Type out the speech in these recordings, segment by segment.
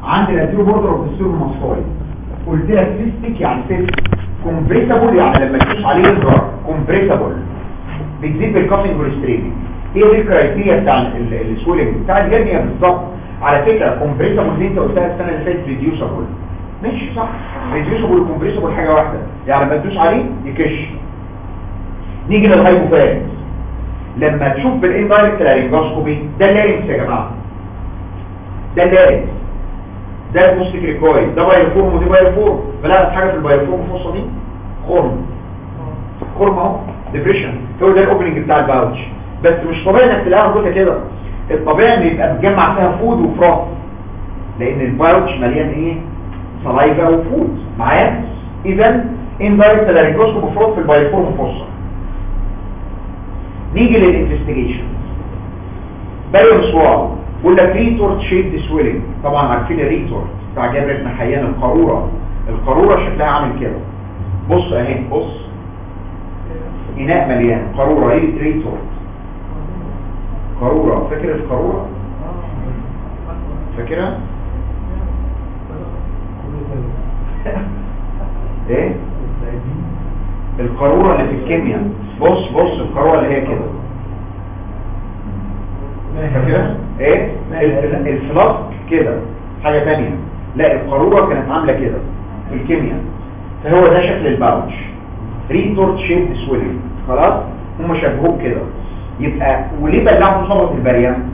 عند الانتيرو بوردر اوف السيرو ماسويد قلت لك سيستيك يعني سيستيك كومبريسابل يعني لما تدوس عليه يضرب كومبريسابل بتزيد بالكافينج والستريمنج ايه دي الكرايتيريا بتاع السويلنج بتاع الجرنيه بالظبط على فكره كومبريسابل دي انت قلتها السنه اللي فاتت ريديوسابل ماشي صح ريديوسابل وكومبريسابل حاجه واحده يعني لما تدوس عليه يكش نيجي للهايبوفارنس لما تشوف بالاندايركت لارينجوسكوبي ده اللارينكس يا جماعه ده اللارينكس ده البوستيك ريكويل ده بايوفورم ودي بايوفورم بلاحظ حاجه في البايوفورم الفصه دي خرم خرم اهو ديبريشن هو ده الاوبننج بتاع الباوتش بس مش طبيعي انك تلاقيها موجوده كده الطبيعي ان يبقى متجمع فيها فود وفراغ لان الباوتش مليان ايه سلايفا وفود معايا اذا اندايركت لارينجوسكوب فروت في البايوفورم فصه نيجي للانفستيجيشن بايو سوال بقول لك ريتورت شيب سويلنج طبعا عارفين الريتورت بتاع جابر بن حيان القاروره القاروره شكلها عامل كده بص اهي بص اناء مليان قاروره ايه ريتورت قاروره فاكر القاروره فاكرها ايه القاروره اللي في الكيمياء بص بص القاروره اللي هي كده فاكرها ايه الفل- الفلاسك كده حاجه تانية لا القاروره كانت عامله كده في الكيمياء فهو ده شكل الباوتش ريتورت شيب سويلنج خلاص هم شبهوه كده يبقى وليه بلعوا صبغه البريان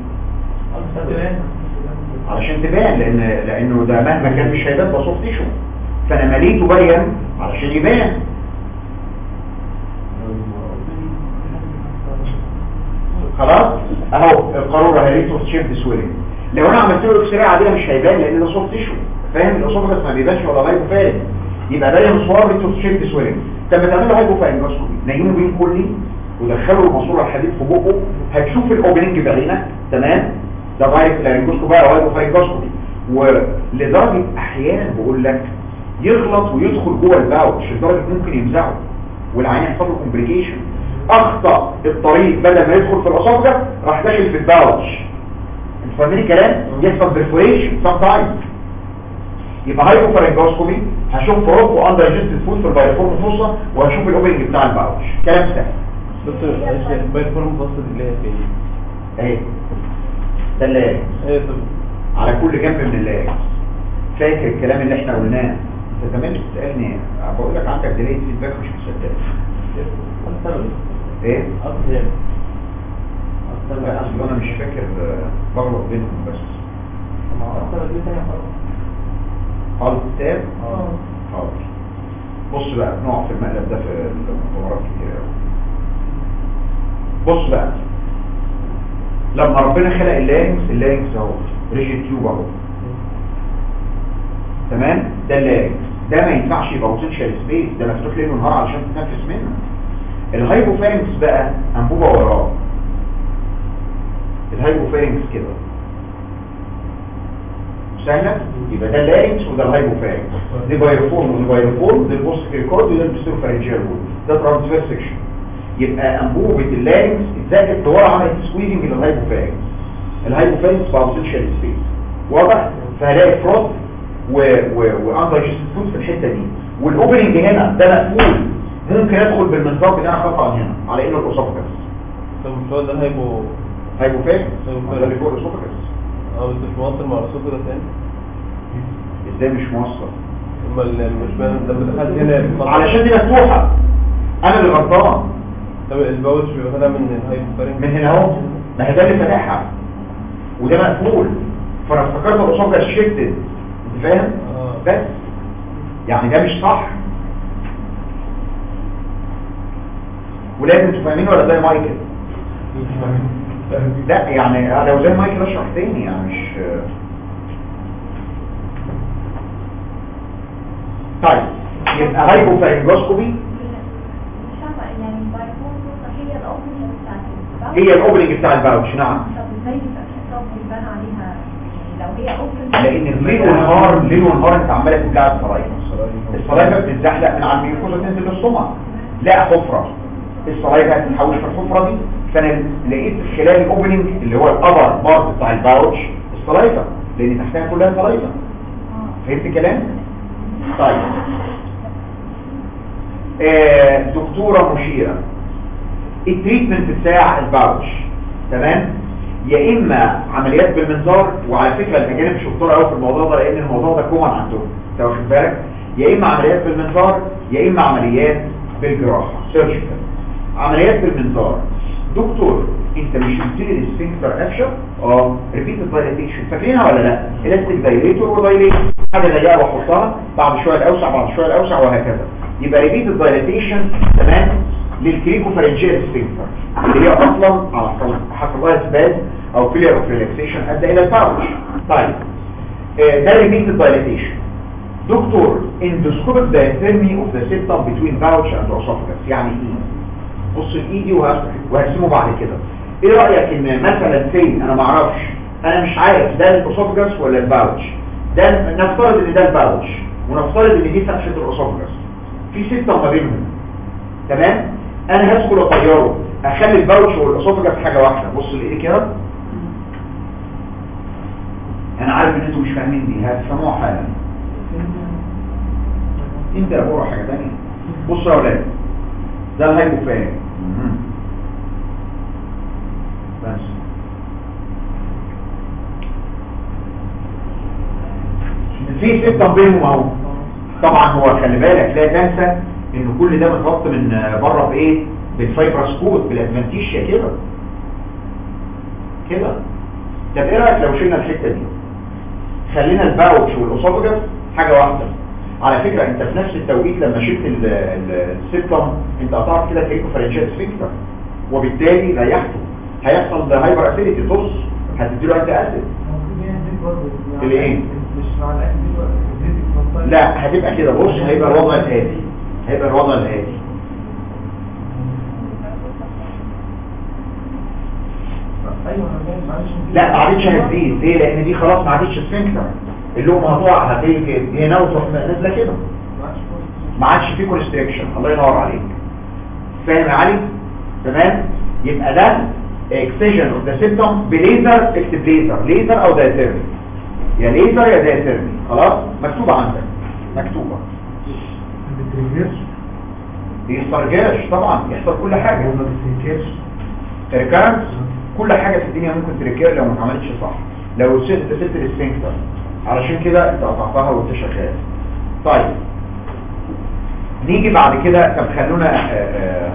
علشان تبان لان لانه ده مهما كان مش هيبان ده سوفت تيشو فانا مليته بريان علشان يبان خلاص اهو القاروره هيريتورت شيب سويلنج لو انا عملت له اكس راي عاديه مش هيبان لان ده سوفت تيشو فاهم الاسوفجس ما بيبانش ولا لايبو فارغ يبقى ده مصور ريتورت شيب سويلنج طب ما تعمله هايبو فارنجوسكوبي نيمه بين كلي ودخله الماسوره الحديد في بقه هتشوف الاوبننج بعينك تمام ده دايركت لارنجوسكوبي او هايبو فارنجوسكوبي ولدرجه احيانا بقول لك يغلط ويدخل جوه الباوتش لدرجه ممكن يمزعه والعين يحصل له كومبليكيشن اخطا الطريق بدل ما يدخل في الاسوفجس راح داخل في الباوتش انت فاهمين الكلام يحصل برفوريشن سام تايم يبقى هايبوفارنجوسكوبي هشوف فروق واندر جيستد فود في البايفورم فوسا وهشوف الاوبننج بتاع الباوتش كلام سهل دكتور معلش البايت فورم بصت اللي هي فين اهي ده اللاج ايه طب على كل جنب من اللاج فاكر الكلام اللي احنا قلناه انت زمان بتسالني بقول لك عندك ديلي فيدباك مش مصدق اكتر ايه اكتر يعني لا اصل انا مش فاكر آه، بغلط بينهم بس اكتر دي تاني خلاص حاضر كتاب اه حاضر بص بقى نقع في المقلب ده في المؤتمرات كتير قوي بص بقى لما ربنا خلق اللارنكس اللارنكس اهو ريجيد تيوب اهو تمام ده اللارنكس ده ما ينفعش يبقى بوتنشال سبيس ده مفتوح ليل ونهار علشان تتنفس منه الهايبوفارنكس بقى انبوبه وراه الهايبوفارنكس كده سهلة يبقى ده اللارنكس وده الهايبوفارنكس دي بايروفورم ودي بايروفورم دي البوست كيركورد وده البستروفارنجيال وول ده ترانسفير سكشن يبقى انبوبة اللارنكس اتزاجت لورا عملت سكويزنج للهايبوفارنكس الهايبوفارنكس بقى بوتنشال سبيس واضح فهلاقي فروت و و واندر فود في الحته دي والاوبننج هنا ده مقفول ممكن ادخل بالمنظار بتاعي قطعا هنا على انه الاسوفجس طب مش هو ده هيبقوا هايبوفارنكس هايبوفارنكس. ده اللي فوق الاسوفجس اه بس مش موصل مع الصوت ده تاني ازاي مش موصل اما ال- مش فاهم لما دخلت هنا بيفضل- علشان دي مفتوحه انا اللي غلطان طب الباوتش بيبقى طالع من الهايبوفارنكس من هنا اهو ما هي ده اللي فاتحها وده مقفول فانا افتكرت الاسوفجس شيفتد انت فاهم اه بس يعني ده مش صح ولازم تفهمينه ولا زي مايكل لا يعني لو زي مايكل اشرح تاني يعني مش طيب يبقى هايبوفارنجوسكوبي مش عارفة يعني البايفون هي الأوبننج بتاعت هي الاوبننج بتاع الباوتش نعم طب ازاي يبقى في طب يبان عليها يعني لو هي اوبن لان الليل والنهار الليل والنهار انت عماله تبلع الصلايف الصلايف بتتزحلق من على الميوكوزا تنزل للسمع لا حفره الصلايف هتتحوش في الحفره دي فانا لقيت خلال الاوبننج اللي هو الابر بارت بتاع الباوتش الصلايفه لان تحتها كلها صلايفه فهمت الكلام طيب آه دكتورة مشيرة التريتمنت بتاع الباوتش تمام يا اما عمليات بالمنظار وعلى فكره الاجانب شطار قوي في الموضوع ده لان الموضوع ده كومن عندهم انت واخد بالك يا اما عمليات بالمنظار يا اما عمليات بالجراحه سيرجيكال عمليات بالمنظار دكتور انت مش قلت لي السفنكتر اكشن اه ريبيت دايليتيشن فاكرينها ولا لا الاستيك دايليتور ودايليتور حاجه ضيقه واحطها بعد شويه الاوسع بعد شويه الاوسع وهكذا يبقى ريبيت دايليتيشن تمام للكريكوفارنجيال سفنكتر اللي هي اصلا حصل لها اسباد او فيلير اوف ريلاكسيشن ادى الى الباوتش طيب آه، ده ريبيت دايليتيشن دكتور اندوسكوبيك diathermy اوف ذا septum between pouch and esophagus يعني ايه بص الايدي وهرسمه بعد كده ايه رايك ان مثلا فين انا ما اعرفش انا مش عارف ده الاسوفجس ولا الباوتش ده نفترض ان ده الباوتش ونفترض ان دي فتحه الاسوفجس في سته ما بينهم تمام انا هدخل اطيره اخلي الباوتش والاسوفجس حاجه واحده بص الايدي كده انا عارف ان انتوا مش فاهمين دي هتفهموها حالا انت يا بورا حاجه ثانيه بصوا يا اولاد ده الهايبوفان بس في ستة بينهم اهو طبعا هو خلي بالك لا تنسى ان كل ده متغطى من بره بايه بالفايبراسكوت بالادمنتيشيا كده كده طب ايه رايك لو شلنا الحته دي خلينا الباوتش والاسوفجس حاجه واحده على فكرة انت في نفس التوقيت لما شلت السيبتم انت قطعت كده كريكو فرنجات سفنكتر وبالتالي ريحته هيحصل هايبر اسيديتي طص هتديله انت اسيد الايه مش مع الاكل دي لا هتبقى كده بص هيبقى الوضع الاتي هيبقى الوضع الاتي ايوه انا فاهم معلش لا ما عادتش هتزيد ليه لان دي خلاص ما عادتش سفنكتر اللقمه هتقع هتيجي كده هنا وتروح نازله كده ما عادش فيه كونستريكشن الله ينور عليك فاهم يا علي تمام يبقى ده اكسجن اوف ذا سيبتوم بليزر اكتب ليزر ليزر او دايثيرمي يا ليزر يا دايثيرمي خلاص مكتوبه عندك مكتوبه يسترجعش طبعا يحصل كل حاجه ما بتنكرش ريكارنس كل حاجه في الدنيا ممكن تريكير لو ما اتعملتش صح لو سبت سبت السفنكتر علشان كده انت قطعتها وانت شغال طيب نيجي بعد كده طب خلونا آه، آه،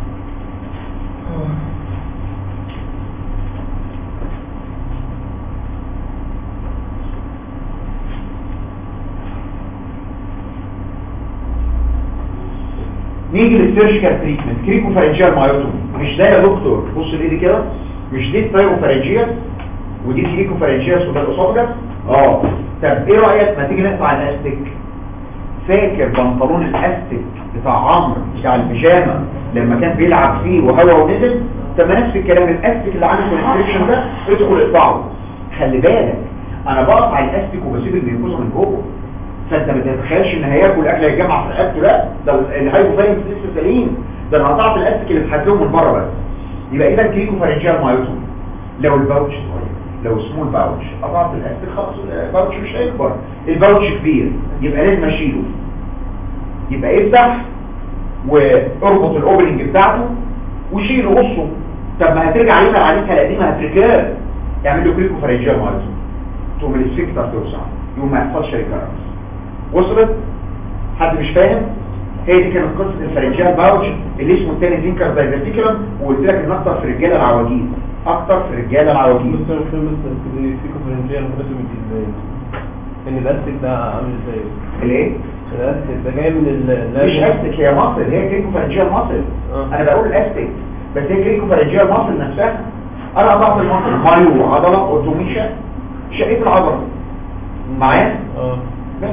نيجي للسيرجيكال تريتمنت كريكو فارنجيال مايوتومي مش ده يا دكتور بص الايدي كده مش دي التايرو فارنجيال ودي كريكو فارنجيال وده الاسوفجس اه طب ايه رايك ما تيجي نقطع الاستيك فاكر بنطلون الاستيك بتاع عمرو بتاع البيجامه لما كان بيلعب فيه وهوا ونزل طب ما نفس الكلام الاستيك اللي عنده كونستريكشن ده ادخل اقطعه خلي بالك انا بقطع الاستيك وبسيب الميكوزا من جوه فانت ما تتخيلش ان هياكل اكل هيتجمع في رقبته لا ده الهايبوفارينج لسه سليم ده انا قطعت الاستيك اللي اتحدهم من بره بس يبقى اذا كريكو فارنجيال مايوتومي لو الباوتش صغير لو سمول باوتش قطعت الاستيك خلاص الباوتش مش هيكبر الباوتش كبير يبقى لازم اشيله يبقى افتح واربط الاوبننج بتاعته وشيله قصه طب ما هترجع علينا عليها القديمه هتركاب يعمل له كريكو فارنجيال مايوتومي تقوم السفنكتر توسع يقوم ما يحصلش ريكارنس وصلت حد مش فاهم هي دي كانت قصه الفرنجيال باوتش اللي اسمه الثاني زينكر دايفرتيكولم وقلت لك ان اكتر في الرجاله العواجيز اكتر في الرجاله العواجيز بص انا مش فاهم بس كده في كونفرنجيه المناسب ازاي ان الاستيك ده عامل ازاي الايه الاستيك ده جاي من ال مش استك هي مصل هي كريكو فرنجيال مصل آه. انا بقول الاستك بس هي كريكو فرنجيال مصل نفسها انا قطعت المصل مايو عضله اوتوميشا شقيت العضله معايا اه بس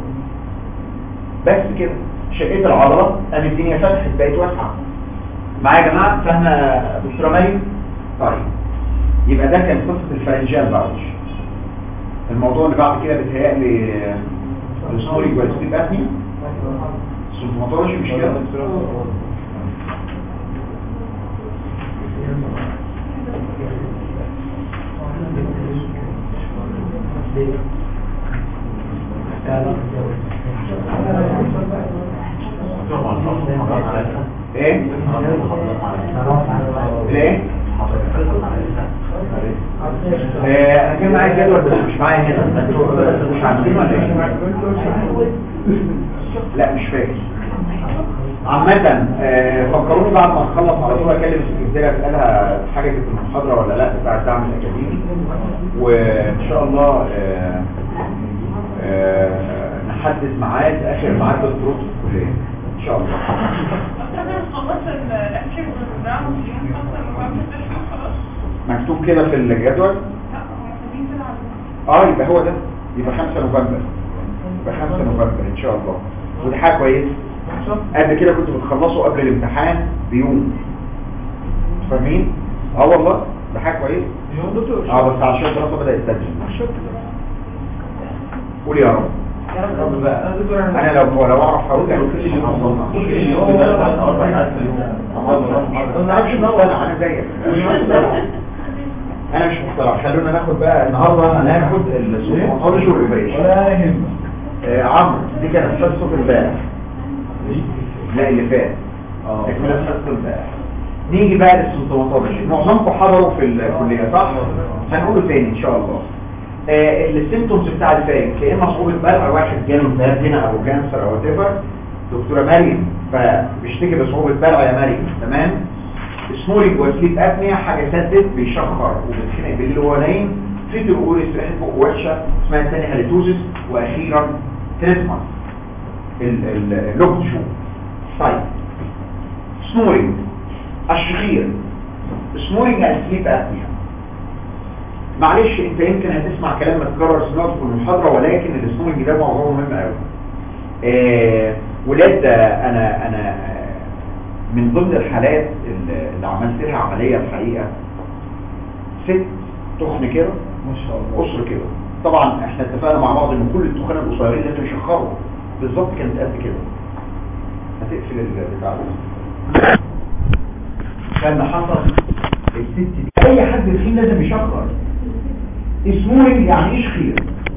بس كده شقيت العضلة قام الدنيا فتحت بقت واسعة معايا يا جماعة فاهمة دكتورة مريم طيب يبقى ده كان قصة الفرنجيال باوتش الموضوع اللي بعد كده بيتهيألي السوري والستيب ابني سيمتوماتولوجي مش كده ايه ليه آه، انا كان معايا جدول بس مش معايا هنا مش عارفين ولا ايه لا مش فاكر عامة آه، فكروني بعد ما نخلص على طول اكلم السكرتيرة اسالها حاجة في المحاضرة ولا لا بتاع الدعم الاكاديمي وان شاء الله آه، آه، نحدد ميعاد اخر ميعاد للدروس في الكلية ان شاء الله مكتوب كده في الجدول اه يبقى هو ده يبقى 5 نوفمبر يبقى 5 نوفمبر ان شاء الله ودي حاجه كويسه قبل كده كنت بتخلصوا قبل الامتحان بيوم فاهمين اه والله ده حاجه كويسه اه بس عشان الدراسه بدات تسجل قول يا رب انا لو لو اعرف هقول لك كل يوم ما تعرفش مقتنع انا زيك انا مش مقتنع خلونا ناخد بقى النهارده هناخد السوبر والريفريشن ولا يهم آه، عمرو دي كانت حصه امبارح لا اللي فات اه تكمله حصه امبارح نيجي بقى للسيمتوماتولوجي معظمكم حضروا في الكليه صح هنقوله تاني ان شاء الله آه السيمتومز بتاع الفايق يا اما صعوبه بلع واحد جاله التهاب هنا او كانسر او وات دكتوره مريم فبيشتكي بصعوبه بلع يا مريم تمام سنورينج وسليب ابنيا حاجه سدت بيشخر وبتخنق بالليل وهو نايم في تقول ريحه بق وحشه اسمها الثانيه هاليتوزيس واخيرا تريتمنت اللوك شو طيب سنورينج الشخير سنورينج اند سليب ابنيا معلش انت يمكن هتسمع كلام متكرر سمعته في المحاضره ولكن السنورينج ده موضوع مهم قوي آه ولاد آه، انا انا آه، من ضمن الحالات اللي اللي عملت لها عمليه الحقيقه ست تخن كده ما شاء الله قصر كده طبعا احنا اتفقنا مع بعض ان كل التخان القصيرين لازم يشخروا بالظبط كانت قد كده هتقفل البتاع ده كان حصل الست دي اي حد فينا لازم يشخر اسمه يعني ايش خير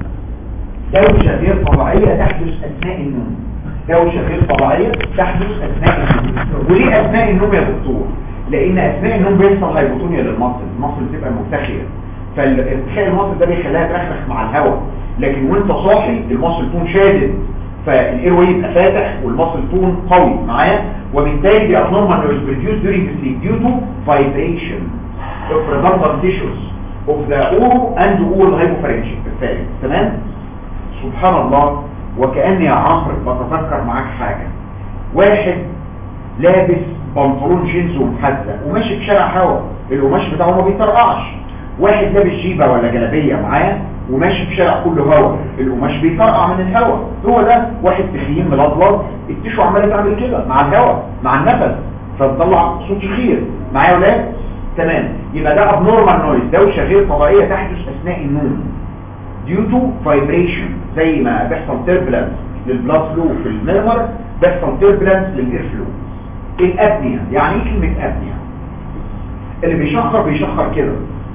دوشة غير طبيعية تحدث أثناء النوم دوشة غير طبيعية تحدث أثناء النوم وليه أثناء النوم يا دكتور؟ لأن أثناء النوم بيحصل هايبوتونيا للمصل المصل بتبقى مرتخية فالارتخاء المصل ده بيخليها ترخرخ مع الهواء لكن وانت صاحي المصل تكون شادد فالايروي يبقى فاتح والمصل تكون قوي معايا وبالتالي the abnormal noise produced during the sleep due to vibration of redundant tissues of the oral and oral hypopharyngeal تمام سبحان الله وكأني يا عمرو بتفكر معاك حاجة واحد لابس بنطلون جينز ومحزق وماشي في شارع هوا القماش بتاعه ما بيطرقعش واحد لابس جيبة ولا جلابية معاه وماشي في شارع كله هوا القماش بيطرقع من الهوا هو ده واحد تخين ملضلض التشو عماله تعمل كده مع الهوا مع النفس فتطلع صوت كتير معايا يا ولاد تمام يبقى ده abnormal noise دوشه غير طبيعيه تحدث اثناء النوم due to vibration زي ما بيحصل turbulence للبلاد فلو في المرمر بيحصل turbulence للاير فلو الابنيا يعني ايه كلمه ابنيا اللي بيشخر بيشخر كده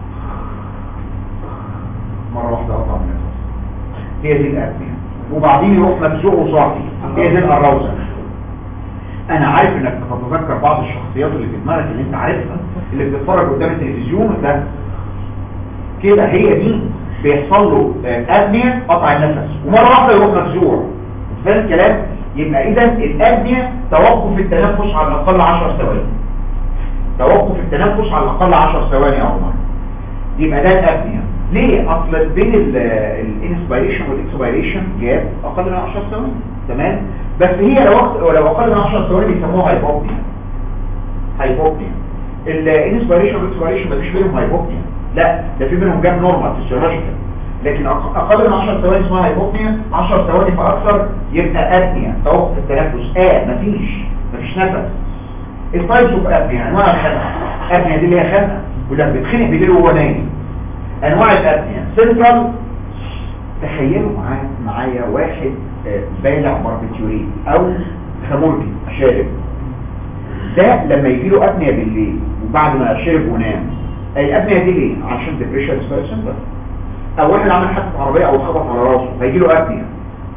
مره واحده قطع من النفس هي دي الابنيا وبعدين يروح مفزوع وصاحي هي دي الاراوزل انا عارف انك بتتذكر بعض الشخصيات اللي في دماغك اللي انت عارفها اللي بتتفرج قدام التلفزيون ده كده هي دي بيحصل له ابنيا قطع النفس ومره واحده يروح مفزوع فاهم الكلام يبقى اذا الابنيا توقف التنفس على الاقل 10 ثواني توقف التنفس على الاقل 10 ثواني يا عمر يبقى ده الابنيا ليه اصل بين الانسبيريشن والاكسبيريشن جاب اقل من 10 ثواني تمام بس هي لو وقت لو اقل من 10 ثواني بيسموها هايبوبنيا هايبوبنيا الانسبيريشن والاكسبيريشن مفيش بينهم هايبوبنيا لا ده في بينهم جاب نورمال فيسيولوجيكال لكن أق- اقل من 10 ثواني اسمها هايبوبنيا 10 ثواني فاكثر يبقى ابنيا توقف التنفس اه مفيش مفيش نفس التايبس اوف ابنيا انواع الخنقه ابنيا دي اللي هي خنقه ولما بتخنق بالليل وهو نايم انواع الابنيا سنترال تخيلوا معايا معايا واحد آه، بالع باربيتيوريت او خمرجي شارب ده لما يجي له ابنيا بالليل وبعد ما شرب ونام الابنيا دي ليه عشان ديبريشن سبير سنتر او واحد عمل حادثه عربيه او خبط على راسه هيجي له ابنيا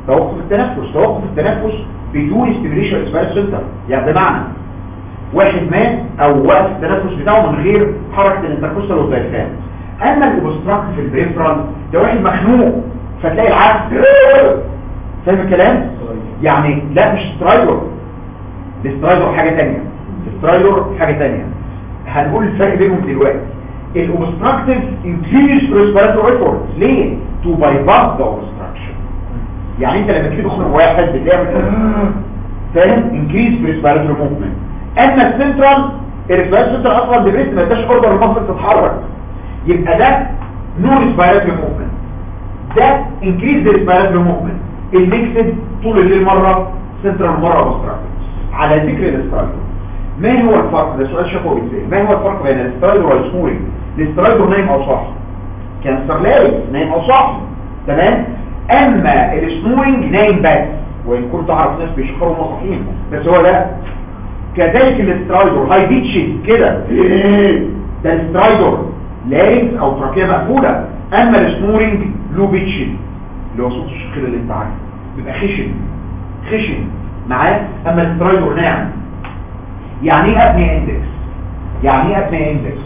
توقف التنفس توقف التنفس بدون ستيميليشن اسبيرال سنتر يعني بمعنى واحد مات او وقف التنفس بتاعه من غير حركه الانتركوستال والدايفرام اما الاوبستراكت في البريفرال ده واحد مخنوق فتلاقي العكس فاهم الكلام يعني لا مش سترايدر الاسترايدر حاجه ثانيه الاسترايدر حاجه ثانيه هنقول الفرق بينهم دلوقتي الاوبستراكتيف انكريز ريسبيراتوري ايفورت ليه تو باي باس ذا اوبستراكشن يعني انت لما تيجي تخنق واحد بتعمل فاهم انكريز ريسبيراتوري موفمنت اما السنترال الريسبيراتوري سنترال اصلا ديبريس ما اداش اوردر المفصل تتحرك يبقى ده نو ريسبيراتوري موفمنت ده انكريز ريسبيراتوري موفمنت الميكسد طول الليل مره سنترال مره اوبستراكتيف على ذكر الاسترايدر ما هو الفرق ده سؤال شفوي ازاي ما هو الفرق بين الاسترايدر والسموري الاسترايدر نايم او صاحي كانسر لاوي نايم او صاحي تمام اما السنورنج نايم بس وان كنت اعرف ناس بيشخروا مصاحين بس هو ده كذلك الاسترايدر هاي بيتشز كده ده الاسترايدر لارنس او تراكيه مقفوله اما السنورنج لو بيتشز اللي هو صوت الشخير اللي انت عارفه بيبقى خشن خشن معاه اما الاسترايدر ناعم يعني ايه ابني اندكس يعني ايه ابني اندكس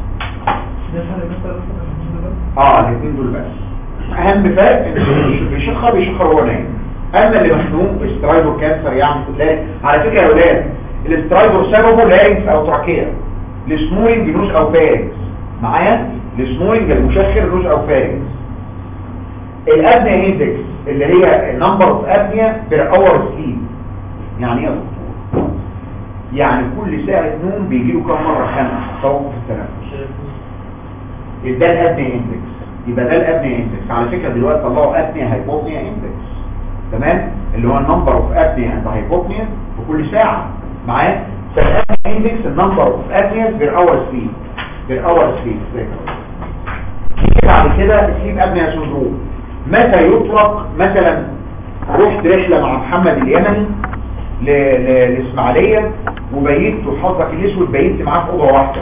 ده فرق بس بس بس اه الاثنين دول بس اهم فرق ان اللي بيشخر بيشخر وهو نايم اما اللي مخنوق استرايدر كانسر يعني تلاقي على فكره يا اولاد الاسترايدر سببه لارنكس او تراكيه السمورنج نوز او فارنكس معايا السمورنج المشخر نوز او فارنكس الابنيا اندكس اللي هي النمبر اوف ابنيا بير اور سليب يعني ايه يا دكتور يعني كل ساعه نوم بيجي له كام مره خمس توقف التنفس ده الابنيا اندكس يبقى ده الابنيا اندكس على فكره دلوقتي طلعوا ابنيا هايبوبنيا اندكس تمام اللي هو النمبر اوف ابنيا اند هايبوبنيا في كل ساعه معايا فالابنيا اندكس النمبر اوف ابنيا بير اور سليب بير اور سليب بعد كده سليب ابنيا سندروم متى يطلق مثلا رحت رحله مع محمد اليمني ل- ل- لاسماعيليه وبيت وحظك الاسود بيت معاه في اوضه واحده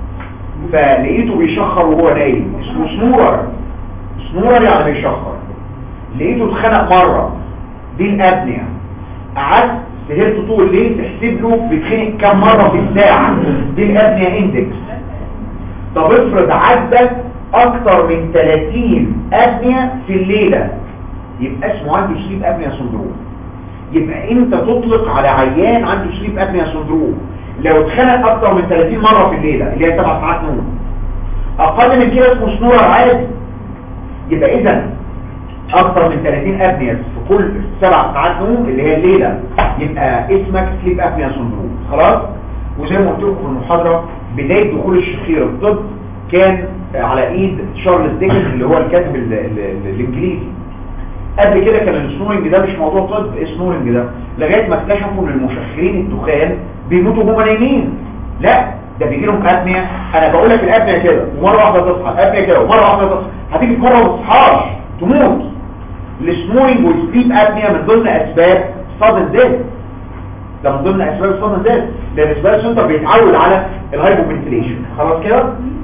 فلقيته بيشخر وهو نايم اسمه سنورر سنورر يعني بيشخر لقيته اتخنق مره دي الابنيا قعدت سهرت طول الليل تحسب له بيتخنق كام مره في الساعه دي الابنيا اندكس طب افرض عدى اكتر من 30 ابنيا في الليله يبقى اسمه عنده سليب ابنيا سندروم يبقى انت تطلق على عيان عنده سليب ابنيا سندروم لو اتخنق اكتر من 30 مره في الليله اللي هي 7 ساعات نوم اقل من كده اسمه سنورر عادي يبقى اذا اكتر من 30 ابنيا في كل 7 ساعات نوم اللي هي الليله يبقى اسمك سليب ابنيا سندروم خلاص وزي ما قلت لكم في المحاضره بدايه دخول الشخير الطب كان على ايد شارلز ديكنز اللي هو الكاتب ال- ال- ال- الانجليزي قبل كده كان السنورنج ده مش موضوع طب ايه السنورنج ده لغايه ما اكتشفوا ان المشخرين الدخان بيموتوا وهم نايمين لا ده بيجي لهم ابنيا انا بقول لك الابنيا كده ومره واحده تصحى الابنيا كده ومره واحده تصحى هتيجي في مره ما تصحاش تموت السنورنج والسليب ابنيا من ضمن اسباب صدى الذات ده من ضمن اسباب صدى الذات لان اسباب السنتر بيتعود على الهايبوفنتيليشن خلاص كده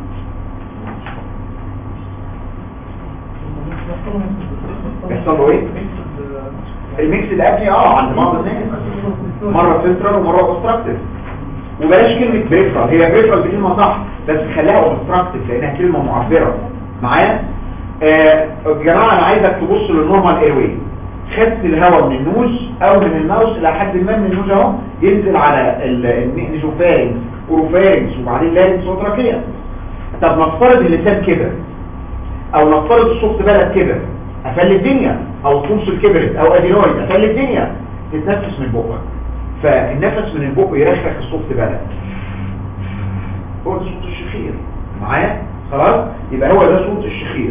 يحصل له ايه الميكس الابني اه عند بعض الناس مره سنترال ومره اوبستراكتيف وبلاش كلمه بريفرال هي بريفرال دي كلمه صح بس خليها اوبستراكتيف لانها كلمه معبره معايا آه، يا جماعه انا عايزك تبص للنورمال ايروي خدت الهواء من النوز او من الماوس الى حد ما من النوز اهو ينزل على النيزوفارينج اوروفارينج وبعدين لارنكس وتراكيه طب نفترض اللسان كبر او نفترض الصوت بلد كبر افل الدنيا او التونسل كبرت او ادينويد افل الدنيا تتنفس من بقك فالنفس من البق يرخخ الصوت بلد هو ده صوت الشخير معايا خلاص يبقى هو ده صوت الشخير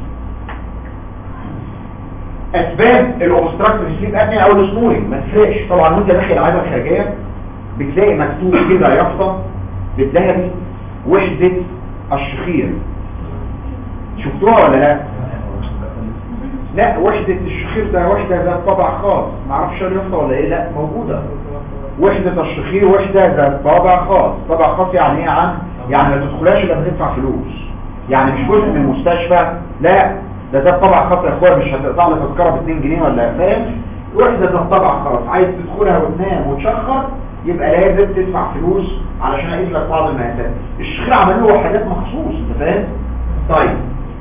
اسباب الاوبستراكتيف سليب ابنيا او السنورنج ما تفرقش طبعا وانت داخل العاده الخارجيه بتلاقي مكتوب كده يافطه بالذهبي وحده الشخير شفتوها ولا لا لا وحدة الشخير ده وحدة ذات طابع خاص معرفش اليافطه ولا ايه لا موجودة وحدة الشخير وحدة ذات طابع خاص طابع خاص يعني ايه يا عم يعني ما تدخلهاش الا بتدفع فلوس يعني مش جزء من المستشفى لا ده ده طبع خط يا اخويا مش هتقطع لك تذكره ب 2 جنيه ولا فاهم وحده ده طبع خلاص عايز تدخلها وتنام وتشخر يبقى لازم تدفع فلوس علشان اقيس لك بعض المقاسات الشيخ عمل له حاجات مخصوص انت فاهم طيب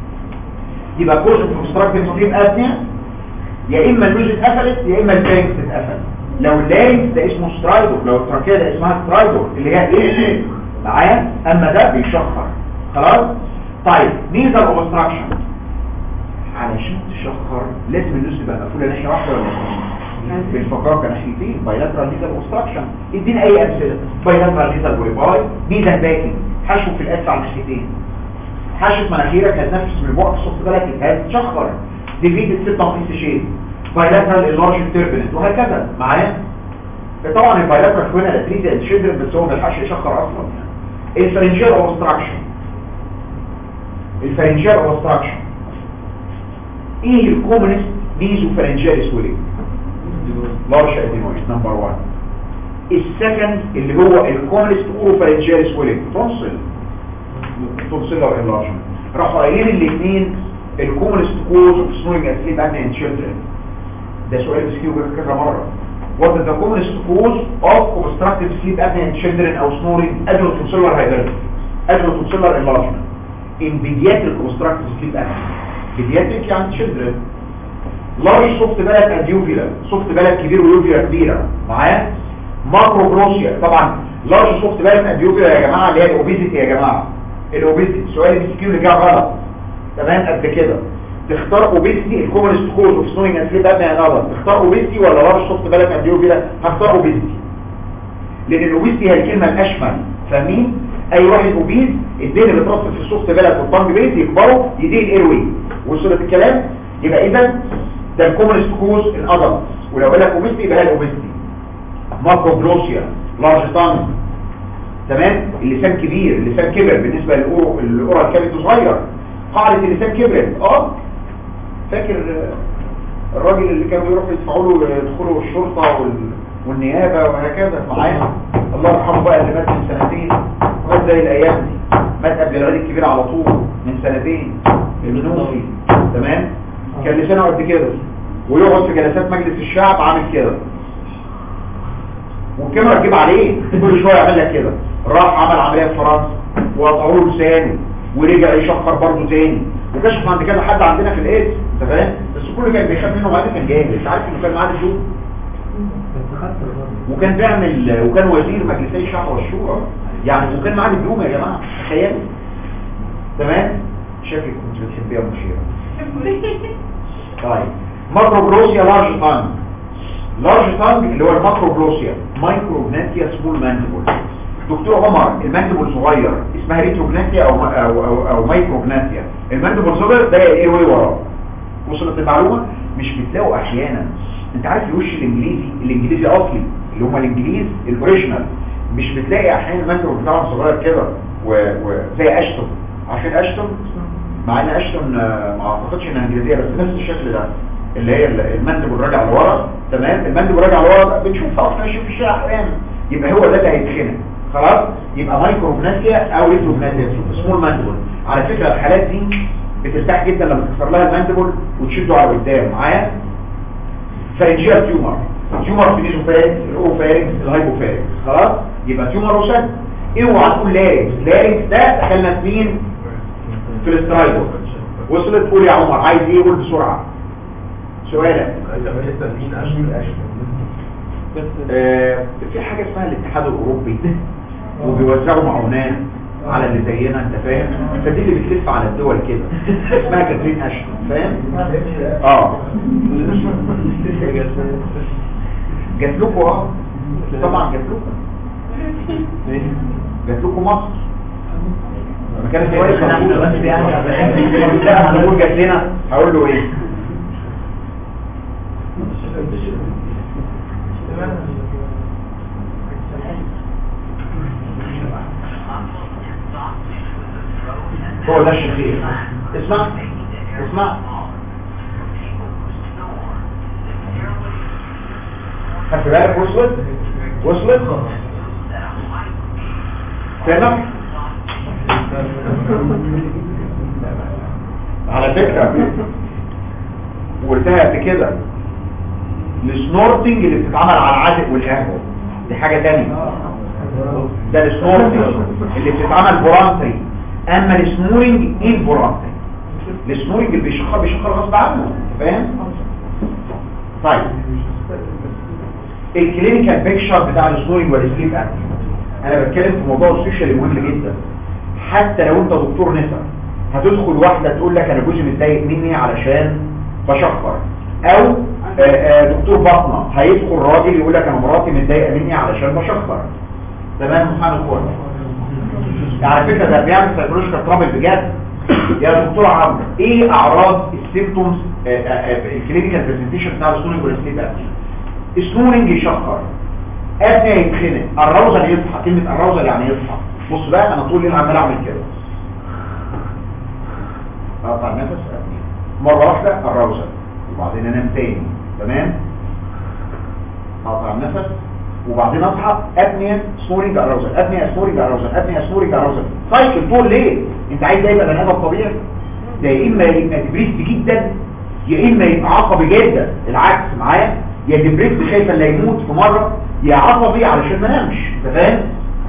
يبقى كورس اوبستراكتيف سليب ابنيا يا اما اللوز اتقفلت يا اما الفارنكس اتقفل لو اللارنكس ده اسمه سترايدور لو التراكيه ده اسمها سترايدور اللي هي ايه معايا اما ده بيشخر خلاص طيب ميزه الاوبستراكشن علشان تشخر لازم اللوز تبقى مقفوله ناحيه واحده ولا لا بالفقرات ناحيتين بايلاترال ليزر اوبستراكشن ادينا اي امثله بايلاترال ليزر بوليباي ميزه باكن حشو في الاسفل على الناحيتين حشة مناخيرك هتنفس من البعد صوت بالك هتشخر ديفيد الستة وقيس شيء بايلاترال اللارج تيربنت وهكذا معايا طبعا البايلاترال هنا لاتريزي اند شيدر بس هو ما يلحقش يشخر اصلا الفرنجيال اوبستراكشن الفرنجيال اوبستراكشن ايه الكومنست ميزو فرنجيال سويلنج لارج ادينويد نمبر 1 السكند اللي هو الكومنست اورو فرنجيال سويلنج تونسل تونسيلر انلارجمنت راحوا قايلين الاثنين الكومنست كوز اوف سنورنج اسليب ابني ان تشيلدرن ده سؤال بسكيو كذا مره what is the commonest cause of obstructive sleep apnea in children او snoring adenotonsillar hypertrophy adenotonsillar enlargement in pediatric obstructive sleep apnea pediatric يعني children large soft بلد and uvula soft بلد كبير ويوفيلا كبيرة معايا ماكروبروسيا طبعا large soft بلد and uvula يا جماعة اللي هي الاوبيزيتي يا جماعة الاوبيزيتي سؤال البسكيو اللي جه غلط تمام قد كده تختار اوبيزيتي الكومنست كوز اوف سنوينج اند سليب ابنيا نظر تختار اوبيزيتي ولا لارج سوفت بلد اند يوفيلا هختار اوبيزيتي لان الاوبيزيتي هي الكلمه الاشمل فاهمين اي واحد اوبيز الدين اللي بترصف في السوفت بلد والطنج بيت يكبروا يدين الايروي وصلت الكلام يبقى اذا ده الكومنست كوز الادلت ولو قال لك اوبيزيتي يبقى هي الاوبيزيتي ماكروبروسيا لارج تانج تمام اللسان كبير اللسان كبر بالنسبه للاورو الاورال كابيتو صغير قاعده اللسان كبرت اه فاكر الراجل اللي كانوا يروحوا يدفعوا له يدخلوا الشرطة وال... والنيابة وهكذا معايا الله يرحمه بقى اللي مات من سنتين مات زي الايام دي مات قبل العيد الكبير على طول من سنتين المنوفي تمام كان لسانه قد كده ويقعد في جلسات مجلس الشعب عامل كده والكاميرا تجيب عليه كل شويه يعمل لك كده راح عمل عمليه في فرنسا وقطعوا له لسانه ورجع يشخر برضه تاني وكشف عند كذا حد عندنا في الايد انت فاهم بس كله كان بيخاف منه وبعدين كان جاهل انت عارف انه كان معاه دبلوم وكان بيعمل وكان وزير مجلسي الشعب والشورى يعني وكان معاه دبلوم يا جماعه تخيل تمام شكلك كنت بتحبيها مشيره طيب ماكروبروسيا لارج تانج لارج تانج اللي هو الماكروبروسيا مايكروبناتيا سمول مانديبول دكتور عمر المانديبول صغير اسمها ريتروجناتيا او او او, أو مايكروجناتيا المانديبول صغير ده ايه وايه وراه وصلت المعلومه مش بتلاقوا احيانا انت عارف الوش الانجليزي الانجليزي اصلي اللي هم الانجليز الاوريجينال مش بتلاقي احيانا المانديبول بتاعهم صغير كده وزي اشتون عارفين اشتون مع ان اشتون ما اعتقدش انها انجليزيه بس نفس الشكل ده اللي هي المانديبول راجع لورا تمام المانديبول راجع لورا بنشوفها اصلا ماشي في الشارع احيانا يبقى هو ده اللي هيتخنق خلاص يبقى مايكروبناسيا او ريتروبناسيا سمول مانديبل على فكرة الحالات دي بترتاح جدا لما تكسر لها المانديبل وتشده على قدام معايا فارنجيال تيومر تيومر في النيزوفارينكس الاوفارينكس الهايبوفارينكس خلاص يبقى تيومر وسد اوعى تقول لارنكس لارنكس ده دخلنا في مين في الاسترايدو وصلت قول يا عمر عايز ايه قول بسرعه سؤالك آه في حاجة اسمها الاتحاد الاوروبي وبيوزعوا معونات على اللي زينا انت فاهم فدي اللي بتلف على الدول كده اسمها كاترين اشتون فاهم اه جات لكم اه طبعا جات لكم جات لكم مصر لما كانت كويس بس يعني هنقول جات لنا هقول له ايه هو ده الشخير اسمع اسمع خدت بالك وصلت وصلت فاهمك على فكرة وقلتها قبل كده السنورتنج اللي بتتعمل على العاتق والقهوه دي حاجه تانية ده السنورتنج اللي بتتعمل فولانتري اما السنورنج انفولانتري السنورنج اللي بيشخر بيشخر غصب عنه فاهم طيب الكلينيكال بيكشر بتاع السنورنج والسليب ابنيا انا بتكلم في موضوع السوشيال مهم جدا حتى لو انت دكتور نسا هتدخل واحدة تقول لك انا جوزي متضايق مني علشان بشخر او آه، آه، دكتور باطنة هيدخل راجل يقول لك انا مراتي متضايقه مني علشان بشخر تمام محمد الكوره على فكرة ده بيعمل سايكولوجيكال ترابل بجد يا دكتور عمرو ايه اعراض السيمتومز الكلينيكال برزنتيشن بتاع السنورنج والسليب ابنيا السنورنج يشخر ابنيا يتخنق الروزل يصحى كلمة الروزل يعني يصحى بص بقى انا طول الليل عمال اعمل كده اقطع نفس ابنيا مرة واحدة الروزل وبعدين انام تاني تمام اقطع النفس وبعدين اصحى ابنيا سنورنج اراوزل ابنيا سنورنج اراوزل ابنيا سنورنج اراوزل سايكل طول ليه انت عايز ده يبقى بني ادم طبيعي ده يا اما يبقى ديبريس جدا يا اما يبقى عصبي جدا العكس معايا يا ديبريس خايف اللي يموت في مره يا عصبي علشان ما نامش انت فاهم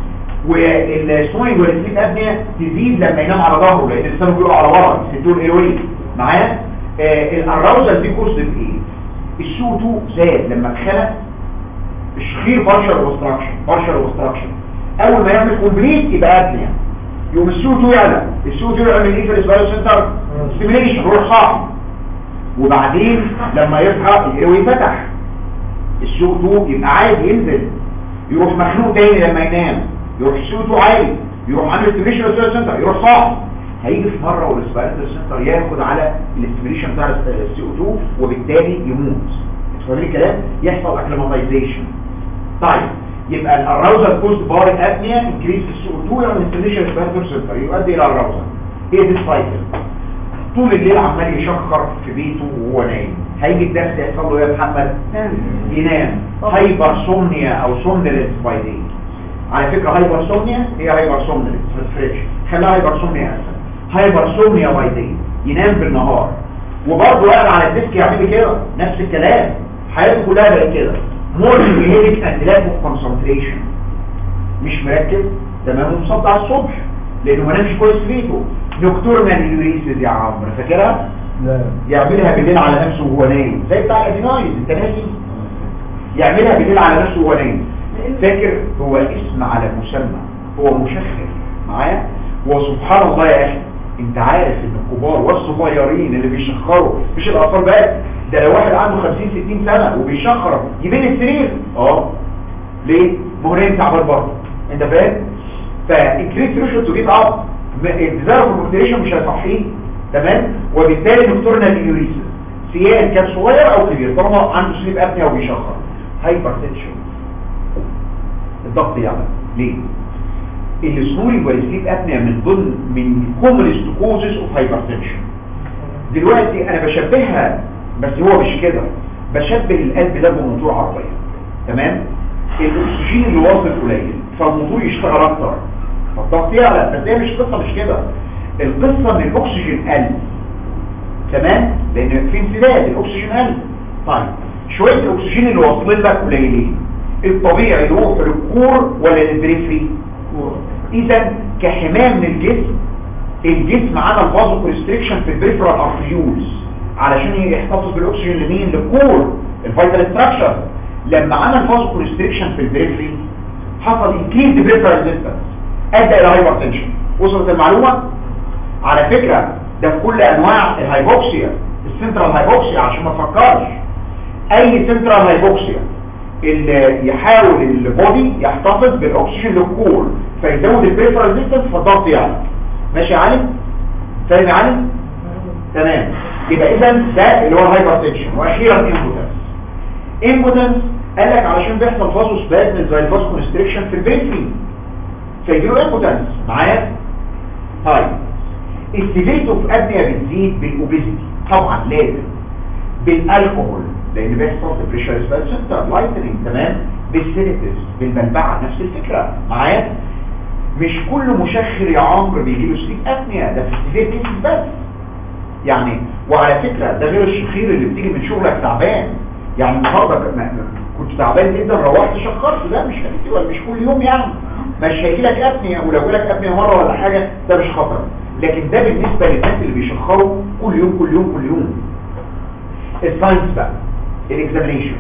والسنورنج والسليب ابنيا تزيد لما ينام على ظهره لان لسانه بيقع على ورا يسدوه الايروي معايا آه الاراوزل دي كوز بايه السو 2 زاد لما اتخلق الشخير بارشل اوبستراكشن بارشل اوبستراكشن اول ما يعمل كومبليت يبقى ابنيا يوم السو 2 يعلى السو 2 يعمل ايه في الاسبايو سنتر ستيميليشن روح صاحي وبعدين لما يصحى الايروي فتح السو 2 يبقى عايز ينزل يروح مخنوق تاني لما ينام يروح السو 2 عالي يروح عامل ستيميليشن الاسبايو سنتر يروح صاحي هيجي في مره والاسبايو سنتر ياخد على الاستيميليشن بتاع السي او 2 وبالتالي يموت فاهمين الكلام يحصل اكليماتيزيشن طيب يبقى الاراوزال كوست بار ابنيا انكريس السي او 2 يعني استيميليشن الاسبايو سنتر يؤدي الى الاراوزال ايه دي السايكل طول الليل عمال يشخر في بيته وهو نايم هيجي الدرس يحصل له ايه يا محمد ينام هايبر سومنيا او سومنلس باي دي على فكره هايبر سومنيا هي هايبر سومنلس ما تفرقش خليها هايبر سومنيا اسهل هايبر سومنيا باي دي ينام بالنهار وبرضه قاعد على الديسك يعمل كده نفس الكلام حياته كلها بقت كده مورنينج هيدك اند لاك اوف كونسنتريشن مش مركز تمام ومصدع الصبح لانه ما نامش كويس في بيته نوكتورنال يوريسيس يا عمرو فاكرها لا يعملها بالليل على نفسه وهو نايم زي بتاع الادينايز انت ناسي يعملها بالليل على نفسه وهو نايم فاكر هو اسم على مسمى هو مشخر معايا وسبحان الله يا اخي انت عارف ان الكبار والصغيرين اللي بيشخروا مش الاطفال بس ده لو واحد عنده 50 60 سنه وبيشخر يبين السرير اه ليه مهرين تعبان برضه انت فاهم فانكريت ريشن تو جيت اب الديزاير اوف الموتيشن مش هيصحيه تمام وبالتالي نكتورنال يوريسيس سيان كان صغير او كبير طالما عنده سليب ابنيا وبيشخر هايبر تنشن الضغط يعلى ليه السنوري والسليب ابنيا من ضمن من كومنست كوزز اوف هايبرتنشن دلوقتي انا بشبهها بس هو مش كده بشبه القلب ده بموتور عربيه تمام الاكسجين اللي واصل قليل فالموتور يشتغل اكتر فالضغط يعلى بس هي مش قصه مش كده القصه ان الاكسجين قل تمام لان في انسداد الاكسجين قل طيب شويه الاكسجين اللي واصلين لك قليلين الطبيعي يروح للكور ولا للبريفري اذا كحمايه من الجسم الجسم عمل فازو كونستريكشن في البريفرال ارتريولز علشان يحتفظ بالاكسجين لمين للكور الفيتال ستراكشر لما عمل فازو كونستريكشن في البريفري حصل انكريز بريفرال ريزيستنس ادى الى هايبرتنشن وصلت المعلومه على فكره ده في كل انواع الهايبوكسيا السنترال هايبوكسيا عشان ما تفكرش اي سنترال هايبوكسيا اللي يحاول البودي يحتفظ بالاكسجين للكور فيزود البريفرال ريزيستنس فالضغط يعلى ماشي يا علي فاهم يا علي تمام يبقى اذا ده اللي هو الهايبرتنشن واخيرا امبوتنس امبوتنس قال لك علشان بيحصل فازو سبازم زي الفاز كونستريكشن في البريفري فيجيله امبوتنس معايا طيب السيفيت اوف ابنيا بتزيد بالاوبيزيتي طبعا لازم بالالكوهول لان بيحصل بريشر سباز سنتر لايتنينج تمام بالسينيتس بالملبعه نفس الفكره معايا مش كل مشخر يا عمرو بيجي له سليب ابنيا ده في السيفير كيسز بس يعني وعلى فكرة ده غير الشخير اللي بتيجي من شغلك تعبان يعني النهارده ك- ما- كنت تعبان جدا روحت شخرت ده مش هيجي ولا مش كل يوم يعني مش هيجي لك ابنية ولو جالك ابنية مرة ولا حاجة ده مش خطر لكن ده بالنسبة للناس اللي بيشخروا كل يوم كل يوم كل يوم الساينس بقى الاكزامينيشن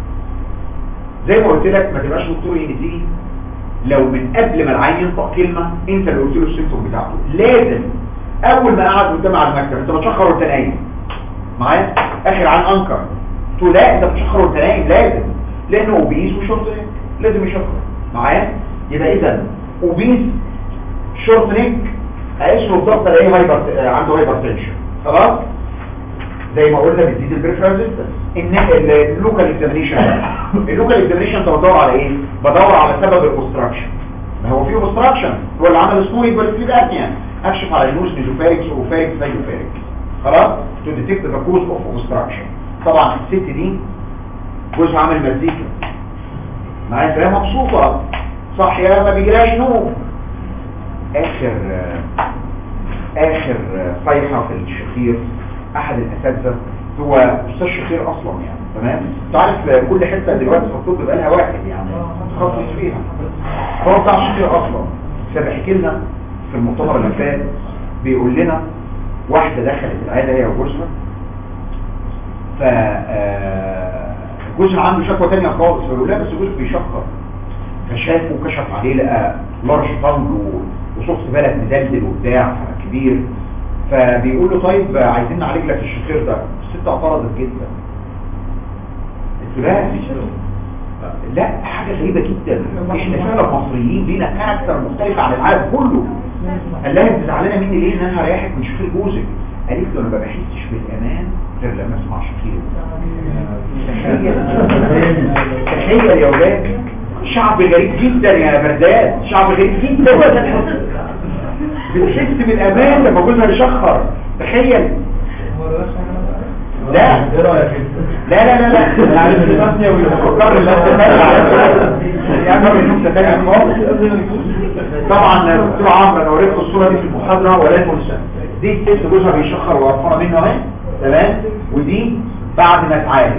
زي ما قلت لك ما تبقاش دكتور ان تي لو من قبل ما العين ينطق كلمة انت اللي قلت له السيمتوم بتاعته لازم اول ما قعد قدام على المكتب انت بتشخر وانت نايم معايا اخر عن انكر تقول لا انت بتشخر وانت نايم لازم لانه اوبيس وشورت نيك لازم يشخر معايا يبقى اذا اوبيس شورت نيك هيقيس له الضغط الاقيه هايبر عنده هايبر تنشن خلاص زي ما قلنا بتزيد البريفرال ريزيستنس ان اللوكال اكزامينيشن اللوكال اكزامينيشن انت بدور على ايه بدور على سبب الاوبستراكشن ما هو في اوبستراكشن هو اللي عمل سنوري والسليب ابنيا اكشف على النوز نيزوفاريكس اوفاريكس زيوفاريكس خلاص تو ديتكت ذا كوز اوف اوبستراكشن طبعا الست دي جوزها عامل مزيكا معايا فهي مبسوطه صح يا ما بيجيلهاش نوم اخر آه، اخر آه، صيحه في الشخير احد الاساتذه هو استاذ شخير اصلا يعني تمام انت عارف آه، كل حته دلوقتي في الطب بقى لها واحد يعني متخصص فيها هو بتاع الشخير اصلا فبيحكي لنا في المؤتمر اللي فات بيقول لنا واحده دخلت العياده هي وجوزها ف آه، جوزها عنده شكوى تانية خالص فبيقول لها بس جوزك بيشخر فشافه وكشف عليه لقى لارج فانج وشخص بالك مدلدل وبتاع كبير فبيقول له طيب عايزين نعالج لك الشخير ده الست اعترضت جدا قلت له لا لا حاجه غريبه جدا احنا فعلا مصريين لينا كاركتر مختلف عن العالم كله قال لها انت زعلانه مني ليه ان انا هريحك من شخير جوزك قالت له انا ما بحسش بالامان غير لما اسمع شخير تخيل تخيل يا ولاد شعب غريب جدا يا برداد شعب غريب جدا بتحس بالامان لما جوزها يشخر تخيل لا ايه رايك لا لا لا لا لا عارف الثانية ويفكر الناس تانية يعمل الناس تانية خالص طبعا دكتور عمرو انا وريتكم الصورة دي في المحاضرة ولا تنسى دي الست جوزها بيشخر وقفنا منه اهي تمام ودي بعد ما اتعالج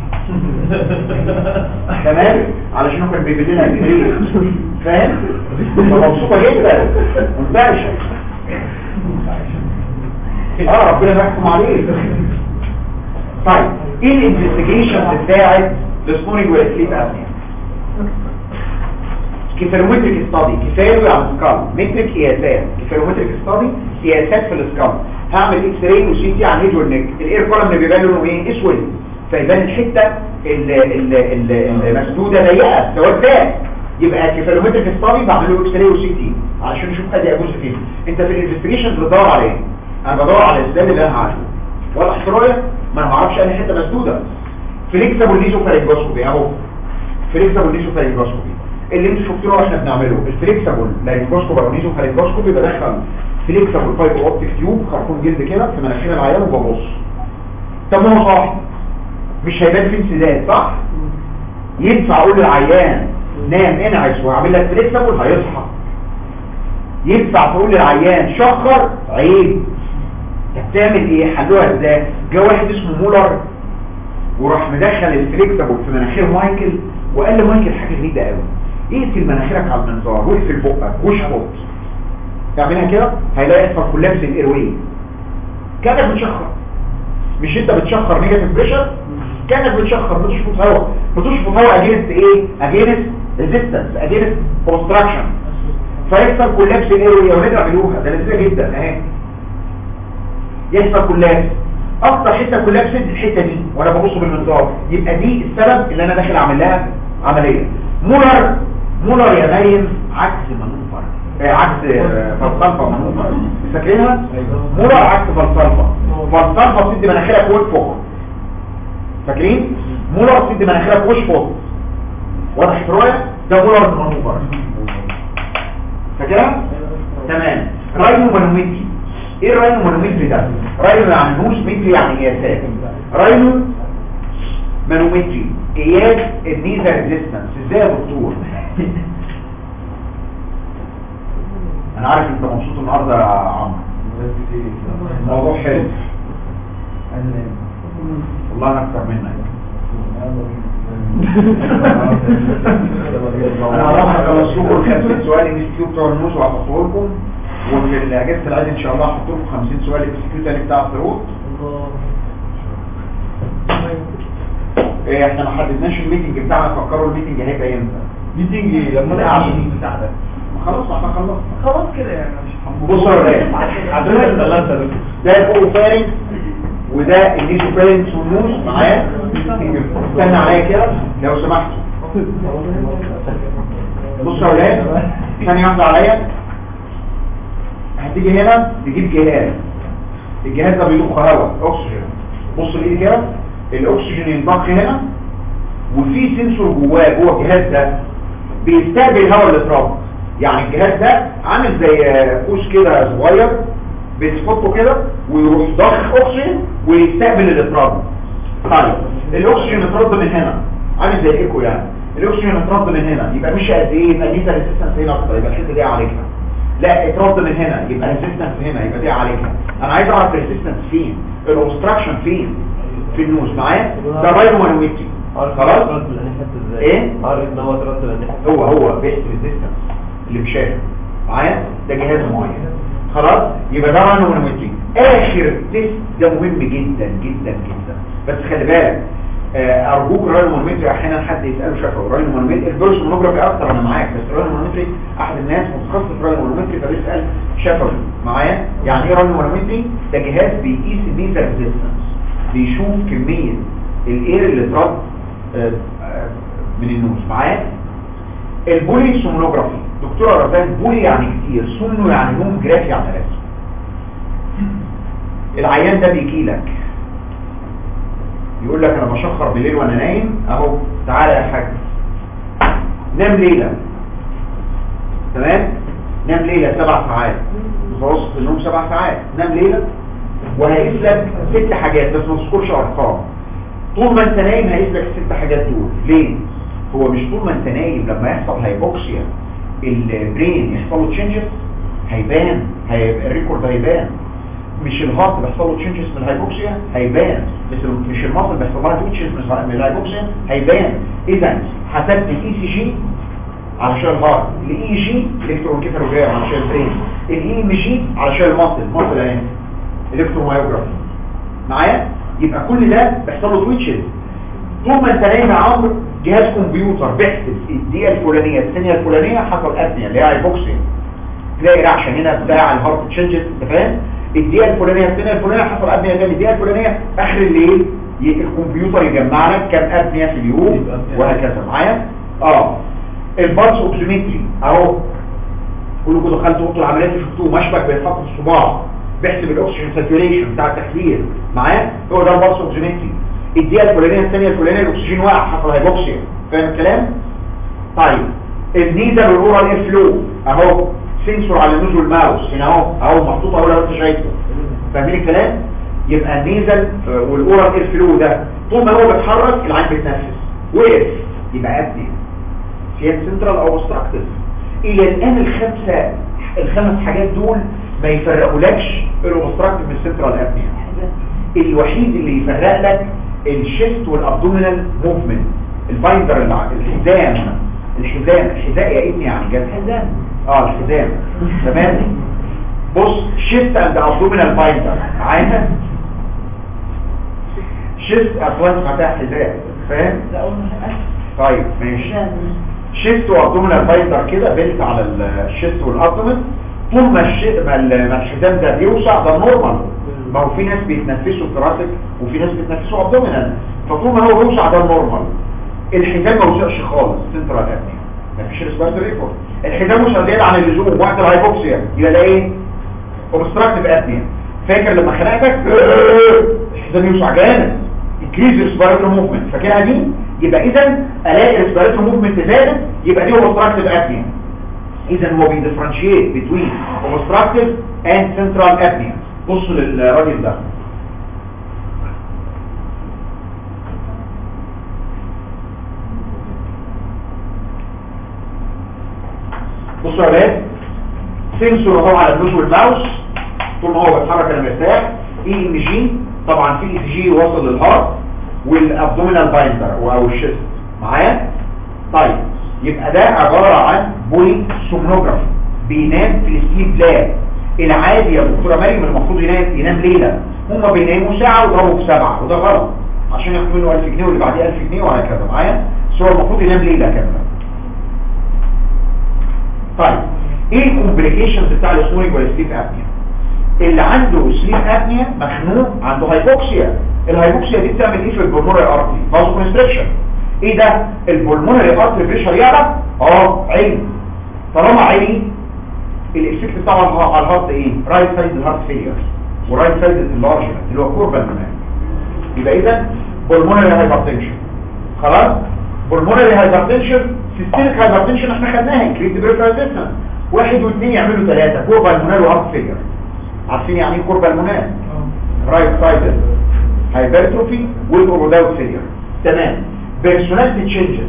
تمام علشان هو كان بيبين لنا الجريد فاهم مبسوطه جدا منتعشه اه ربنا يحكم عليه طيب ايه الانفستيجيشن بتاعت السمورينج والسليب ابنيا كيفالومتريك ستادي كيفالو يعني سكال متريك قياسات كيفالومتريك ستادي قياسات في السكال هعمل اكس راي وسي تي على الهيد والنك الاير كولم اللي بيبان لونه ايه اسود فيبان الحته ال- ال- ال- المسدوده ضيقه سواء ده يبقى كيفالومتريك ستادي بعمل له اكس راي وسي تي علشان نشوف ادي ابوس فين انت في الانفستيجيشن بتدور على ايه انا بدور على الاسلام اللي انا عارفه ولا احترايه ما انا ما اعرفش انهي حته مسدوده فليكسبل ليزوفارينجوسكوبي اهو فليكسبل ليزوفارينجوسكوبي اللي انتوا شفتوه واحنا بنعمله الفليكسبل لارينجوسكوبي او ليزوفارينجوسكوبي بدخل فليكسبل فايبر اوبتيك تيوب خرطوم جلد كده في مناخير العيان وببص طب ما هو صح مش هيبان فيه انسداد صح ينفع اقول للعيان نام انعس واعمل لك فليكسبل هيصحى ينفع تقول للعيان شخر عيب طب تعمل ايه حلوها ازاي جه واحد اسمه مولر وراح مدخل الفليكسبل في مناخير مايكل وقال لمايكل حاجه غريبه قوي اقفل مناخيرك على المنظار واقفل بقك واشفط تعملها كده هيلاقي يحصل كولابس الايروي كانك بتشخر مش انت بتشخر نيجاتيف بريشر كانك بتشخر بتشفط هواء بتشفط هواء اجينست ايه اجينست ريزيستنس اجينست كونستراكشن فيحصل كولابس الايروي يا ولاد اعملوها ده لذيذه جدا اهي يحصل كولابس اكتر حته كولابس الحته دي وانا ببص بالمنظار يبقى دي السبب اللي انا داخل اعمل لها عمليه مولر مولر يا مريم عكس منوفر آه عكس آه، فلسفه منوفر فاكرينها مولر عكس فلسفه فلسفه تدي مناخيرك وفوق فاكرين مولر تدي مناخيرك وش فوق واضح شويه ده مولر منوفر فاكرها تمام راينو مانومتري ايه الراينو مانومتري ده راينو يعني نوش متري يعني قياسات راينو مانومتري قياس النيزا ريزيستنس ازاي يا دكتور انا عارف انت مبسوط النهارده يا عمرو الموضوع حلو والله انا اكتر منك انا هروح اخلص لكم ال 50 سؤال ام اس كيو بتوع النوز وهحطه لكم وفي اجازه العيد ان شاء الله هحط لكم 50 سؤال ام اس كيو تاني بتاع الفروض إيه احنا ما حددناش الميتنج بتاعنا فكروا الميتنج هيبقى امتى ميتنج لما ده عشان بتاع ده خلاص ما احنا خلصنا خلاص كده يعني مش بصوا يا ولاد عندنا الثلاثة دول ده الفوق فارنج وده النيزو فارنج والنوز معاه استنى عليا كده لو سمحتوا بصوا يا ولاد ثانية واحدة عليا هتيجي هنا تجيب جهاز الجهاز ده بيضخ هواء اكسجين بص الايد كده الاكسجين ينضخ هنا وفي سنسور جواه جوه الجهاز ده بيستقبل الهواء اللي اتربط يعني الجهاز ده عامل زي قوس كده صغير بتحطه كده ويروح ضخ اكسجين ويستقبل اللي اتربط طيب الاكسجين اترد من هنا عامل زي الايكو يعني الاكسجين اترد من هنا يبقى مش قد ايه يبقى دي ريزيستنس هنا اكتر يبقى الحته دي عليها لا اترد من هنا يبقى ريزيستنس هنا يبقى دي عليها انا عايز اعرف ريزيستنس فين الاوبستراكشن فين في النوز معايا ده بايرومانومتري خلاص ترد الانحة ازاي ايه؟ عارف ان هو ترد الانحة هو هو بيست ريزيستنس اللي مشاهد معايا ده جهاز معين خلاص يبقى ده بايرومانومتري اخر تيست ده مهم جدا جدا جدا بس خلي بالك آه، ارجوك الراينومانومتري احيانا حد يساله شافه الراينومانومتري البيرسونوجرافي اكتر انا معاك بس الراينومانومتري احد الناس متخصص في الراينومانومتري فبيسال شفوي معايا يعني ايه راينومانومتري ده جهاز بيقيس النيزل ريزيستنس بيشوف كميه الاير اللي اترد آه، آه، من النوز معايا البولي سونوجرافي دكتوره رزان بولي يعني كتير سونو يعني نوم جرافي يعني رسم العيان ده بيجي لك يقول لك انا بشخر بالليل وانا نايم اهو تعالى يا حاج نام ليلة تمام نام ليلة سبع ساعات متوسط النوم سبع ساعات نام ليلة وهيقيس لك ست حاجات بس ما تذكرش ارقام طول ما انت نايم هيقيس لك الست حاجات دول ليه هو مش طول ما انت نايم لما يحصل هايبوكسيا البرين يحصل له تشينجز هيبان هيبقى الريكورد هيبان مش الهارت بيحصل له تشينجز من الهايبوكسيا هيبان مش مش المصل بيحصل لها تشينجز من الهايبوكسيا هيبان اذا حسبت الاي سي جي علشان الهارت الاي جي الكترونكيفالوجرام علشان البرين الاي ام جي علشان المصل المصل اهي الكترومايوجرافي معايا يبقى كل ده بيحصل له تويتشز طول ما انت نايم يا عمرو جهاز كمبيوتر بيحسب الدقيقه الفلانيه الثانيه الفلانيه حصل ابنيه اللي هي هايبوكسيا تلاقي رعشه هنا بتاع الهارت تشينجز انت فاهم الدقيقه الفلانيه الثانيه الفلانيه حصل ابنيه تاني الدقيقه الفلانيه اخر الليل ي- الكمبيوتر يجمع لك كام ابنيه في اليوم وهكذا معايا اه البارس اوكسيمتري اهو كلكم دخلتوا اوضه العمليات شفتوه مشبك بيتحط في الصباع بيحسب الاكسجين ساتوريشن بتاع التحليل معايا هو ده البارس اوكسيمتري الدقيقه الفلانيه الثانيه الفلانيه الاكسجين واقع حصل هايبوكسيا فاهم الكلام طيب النيزل والاورال اير فلو اهو سنسور على النوز والماوس هنا اهو اهو محطوط اهو لو انت شايفه فاهمين الكلام يبقى النيزل والاورال اير فلو ده طول ما هو بيتحرك العين بتنفس وقف يبقى ابني سياد سنترال او اوبستراكتيف الى الان الخمسه الخمس حاجات دول ما يفرقولكش الاوبستراكتيف من السنترال ابني الوحيد اللي يفرق لك الشيست والابدومينال موفمنت البايندر الع- الحزام الحزام الحذاء يا ابني يعني جاز حزام اه الحزام تمام بص شيست اند ابدومينال بايندر عايزه شيست اصلا فتح حذاء فاهم لا أول ما طيب ماشي شيست وابدومينال بايندر كده بيلت على الشيست والابدومين طول ما الش- ما ال- ما الحزام ده بيوسع ده نورمال ما هو في ناس بيتنفسوا ثراسك وفي ناس بيتنفسوا ابدومينال فطول ما هو بيوسع ده نورمال الحزام ما وسعش خالص سنترال ابنيا مفيش ريسبيرتوري ريكورد الحزام وسع زياده عن اللزوم وقت الهايبوكسيا يبقى ده ايه اوبستراكتيف ابنيا فاكر لما خنقتك الحزام يوسع جامد increase respiratory movement فاكرها دي يبقى اذا الاقي respiratory movement زادت يبقى دي obstructive apnea اذا هو بيدفرنشيت between obstructive and central apnea بصوا للراجل ده بصوا يا ولاد سنسور اهو على النوز والماوس طول ما هو بيتحرك انا مرتاح اي ام جي طبعا في اي جي واصل للهارت والابدومينال بايندر او الشيست معايا طيب يبقى ده عبارة عن بولي سومنوجرافي بينام في السليب لاب العادي يا دكتوره مريم المفروض ينام ينام ليله هم بيناموا ساعه ويضربوا في سبعه وده غلط عشان ياخدوا منه 1000 جنيه واللي بعديه 1000 جنيه وهكذا معايا بس هو المفروض ينام ليله كامله طيب ايه الكومبليكيشنز بتاع السنورنج والسليب ابنيا اللي عنده سليب ابنيا مخنوق عنده هايبوكسيا الهايبوكسيا دي بتعمل ايه في البلمونري ارتري فازو كونستريكشن ايه ده البلمونري ارتري بريشر يعلى اه عالي طالما عالي الاكسكت بتاعه على الهارت ايه رايت سايد الهارت فيلير ورايت سايد اللارجمنت اللي هو كوربال يبقى اذا بلمونري هايبرتنشن خلاص بلمونري هايبرتنشن سيستميك هايبرتنشن احنا خدناها انكريت بريفرال ريزيستنس واحد واثنين يعملوا ثلاثه كوربال مونال وهارت فيلير عارفين يعني ايه كوربال مونال رايت سايد هايبرتروفي والاوروداوت فيلير تمام بيرسوناليتي تشينجز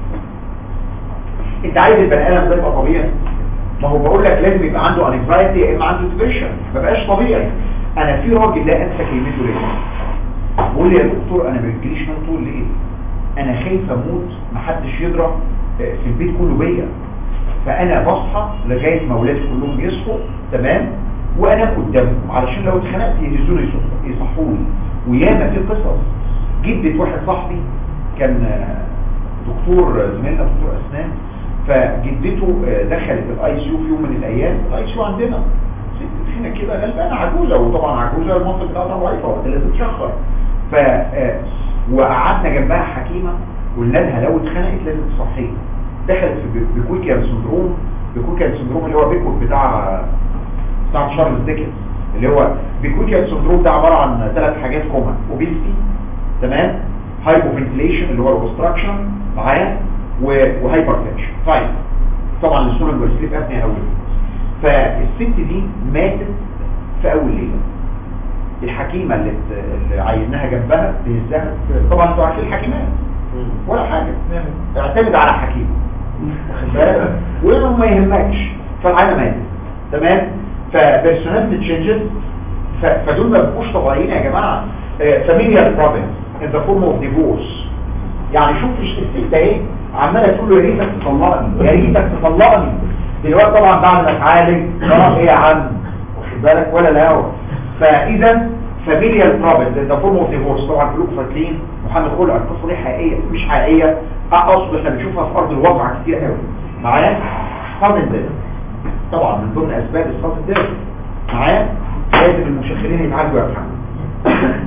انت عايز البني ادم ده يبقى طبيعي ما هو بقول لك لازم يبقى عنده انكزايتي يا اما عنده ديبريشن ما بقاش طبيعي انا في راجل لا انسى كلمته ليه بقول لي يا دكتور انا ما بيجيليش نوم طول ليه انا خايف اموت محدش يضرب في البيت كله بيا فانا بصحى لغايه ما اولادي كلهم يصحوا تمام وانام قدامهم علشان لو اتخنقت يهزوني يصحوني وياما في قصص جدة واحد صاحبي كان دكتور زميلنا دكتور اسنان فجدته دخلت الاي سي يو في يوم من الايام الاي سي يو عندنا ست فينا كده غلبانه عجوزه وطبعا عجوزه المنطق بتاعتها ضعيفه وقت لازم تشخر ف وقعدنا جنبها حكيمه قلنا لها لو اتخنقت لازم تصحيها دخلت في بيكويكيان سندروم بيكويكيان سندروم اللي هو بيكويك بتاع بتاع شارلز ديكنز اللي هو بيكويكيان سندروم ده عباره عن ثلاث حاجات كومن اوبيستي تمام هايبوفنتيليشن اللي هو الاوبستراكشن معايا وهايبرتنشن طيب طبعا السونال والسليب ابنيا اول فالست دي ماتت في اول ليله الحكيمه اللي, اللي عيناها جنبها تهزها طبعا انتوا عارفين الحكيمات ولا حاجه اعتمد على حكيم واخد بالك وانه ما يهمكش فالعينه ماتت تمام فبيرسوناليتي تشينجز فدول ما بيبقوش طبيعيين يا جماعه فاميليال بروبلمز ان ذا فورم اوف ديفورس يعني شوف الست اهي عماله تقول له يا ريتك تطلقني يا ريتك تطلقني دلوقتي طبعا بعد ما اتعالج خلاص ايه يا عم واخد بالك ولا لا هو فاذا فاميليال بروبلمز ان ذا فورم اوف ديفورس طبعا كلكم فاكرين محمد خلع القصه دي حقيقيه مش حقيقيه اقصد احنا بنشوفها في ارض الواقع كتير قوي معايا صدمه ده طبعا من ضمن اسباب اسقاط الدم معايا لازم المشخرين يتعالجوا يا محمد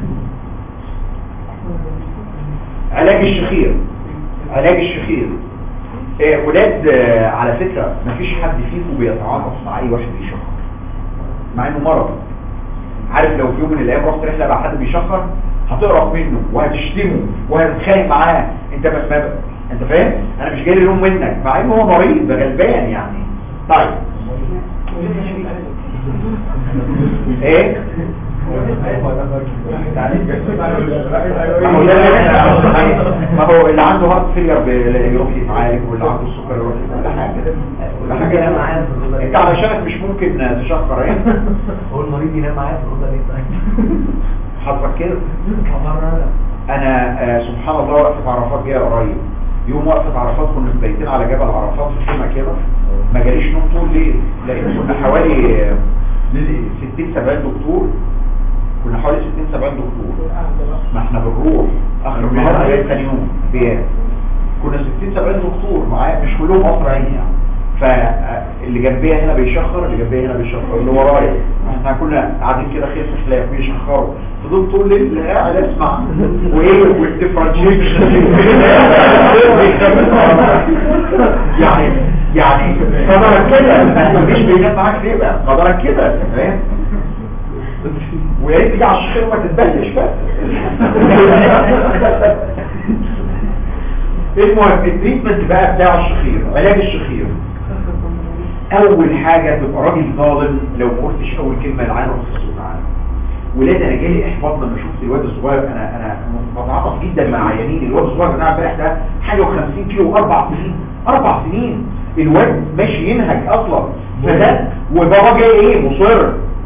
علاج الشخير علاج الشخير آه ولاد آه على فكرة مفيش حد فيكم بيتعاطف مع اي واحد بيشخر مع انه مرض عارف لو في يوم من الايام رحت رحله مع حد بيشخر هتقرف منه وهتشتمه وهتتخانق معاه انت ما ما انت فاهم انا مش جاي لي لوم منك مع انه هو مريض ده غلبان يعني طيب ايه ما هو اللي عنده هارت فيلير يروح يتعالج واللي عنده السكر يروح كل حاجه كل حاجه انا معايا انت علشانك مش ممكن تشخر ايه هو المريض ينام معايا في الاوضه ليه طيب حضرتك كده انا آه سبحان الله وقفه عرفات جايه قريب يوم وقفه عرفات كنا مبيتين على جبل عرفات في خيمه كده ما جاليش نوم طول ليه لان كنا حوالي 60 70 دكتور كنا حوالي 60 70 دكتور ما احنا بنروح اخر النهار لغايه ثاني يوم بيان كنا 60 70 دكتور معايا مش كلهم قصر عيني يعني فاللي جنبيها هنا بيشخر اللي جنبيها هنا بيشخر اللي ورايا احنا كنا قاعدين كده خير في خلاف بيشخروا فضلت طول الليل قاعد اسمع وايه والديفرنشيشن يعني يعني قدرك كده مش بينام معاك ليه بقى قدرك كده انت فاهم ويا ريت تيجي على الشخير ما تتبهدلش بقى المهم التريتمنت بقى بتاع الشخير علاج الشخير اول حاجة تبقى راجل ظالم لو ما قلتش اول كلمة العين رخص السوق معانا ولاد انا جالي احباط لما شفت الواد الصغير انا انا بتعاطف جدا مع عيانين الواد الصغير بتاع امبارح ده حاجه و50 كيلو اربع سنين اربع سنين الواد ماشي ينهج اصلا فده وبابا جاي ايه مصر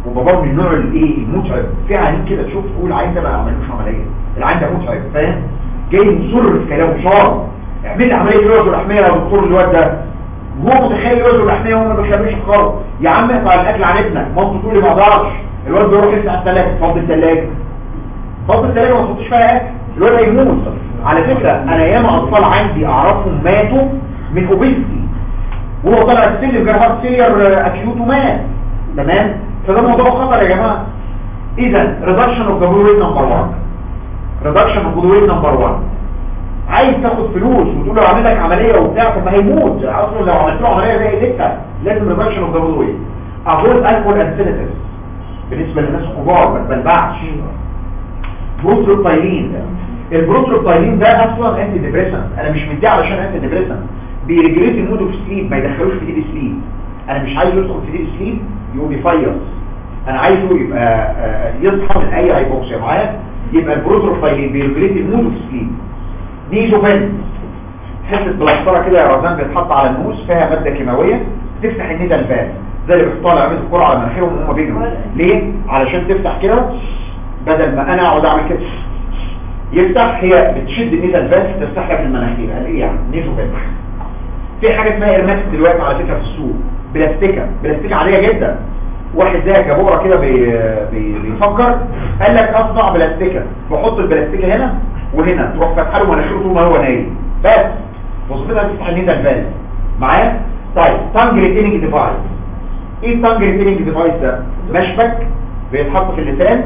وباباه من النوع الايه المتعب في عيان كده تشوف تقول العيان ده ما عملوش عمليه العيان ده متعب فاهم جاي مصر في كلامه صار اعمل لي عمليه الوزن اللحميه يا دكتور الواد ده وهو متخيل الوزن اللحميه وهو ما بيخبرش خالص يا عم اقطع الاكل عن ابنك مامته تقول لي ما اقدرش الواد بيروح يفتح الثلاجه فضل الثلاجه فضل الثلاجه ما تحطش فيها اكل الواد هيموت على فكره انا ياما اطفال عندي اعرفهم ماتوا من اوبيستي وهو طالع السلم جاب هارت فيلير اكيوت ومات تمام فده موضوع خطر يا جماعه اذا ريدكشن اوف جلوريت نمبر 1 ريدكشن اوف جلوريت نمبر 1 عايز تاخد فلوس وتقول له اعمل لك عمليه وبتاع طب ما هيموت اصلا لو عملت له عمليه زي ديكتا لازم ريدكشن اوف جلوريت افويد الكول اند سينيتيف بالنسبه للناس الكبار ما تبلبعش بروتروبايلين البروتروبايلين ده اصلا انتي ديبريسنت انا مش مديه علشان انتي ديبريسنت بيريجوليت المود اوف سليب ما يدخلوش في ديب سليب انا مش عايزه يدخل في ديب سليب يقوم يفيص انا عايزه يبقى آه، يصحى من اي هايبوكسيا معايا يبقى البروتروفايلين بيريجوليت المود اوف سليب نيزوفين حته بلاستره كده يا رزان بيتحط على النوز فيها ماده كيماويه تفتح النيزل فان زي اللي بيحطوها لعمليه الكره على مناخيرهم وهم بيجروا ليه علشان تفتح كده بدل ما انا اقعد اعمل كده يفتح هي بتشد النيزل فان تفتح لك المناخير قال ايه يعني نيزوفين في حاجه اسمها ارماتيك دلوقتي على فكره في السوق بلاستيكه بلاستيكه عاديه جدا واحد زي جابوره كده بي بي بيفكر قال لك اصنع بلاستيكه بحط البلاستيكه هنا وهنا تروح فاتحه له مناخيره طول ما هو نايم بس وظيفتها تفتح النيزل فان معايا طيب تانج ريتيننج ديفايس ايه التانج ريتيننج ديفايس ده مشبك بيتحط في اللسان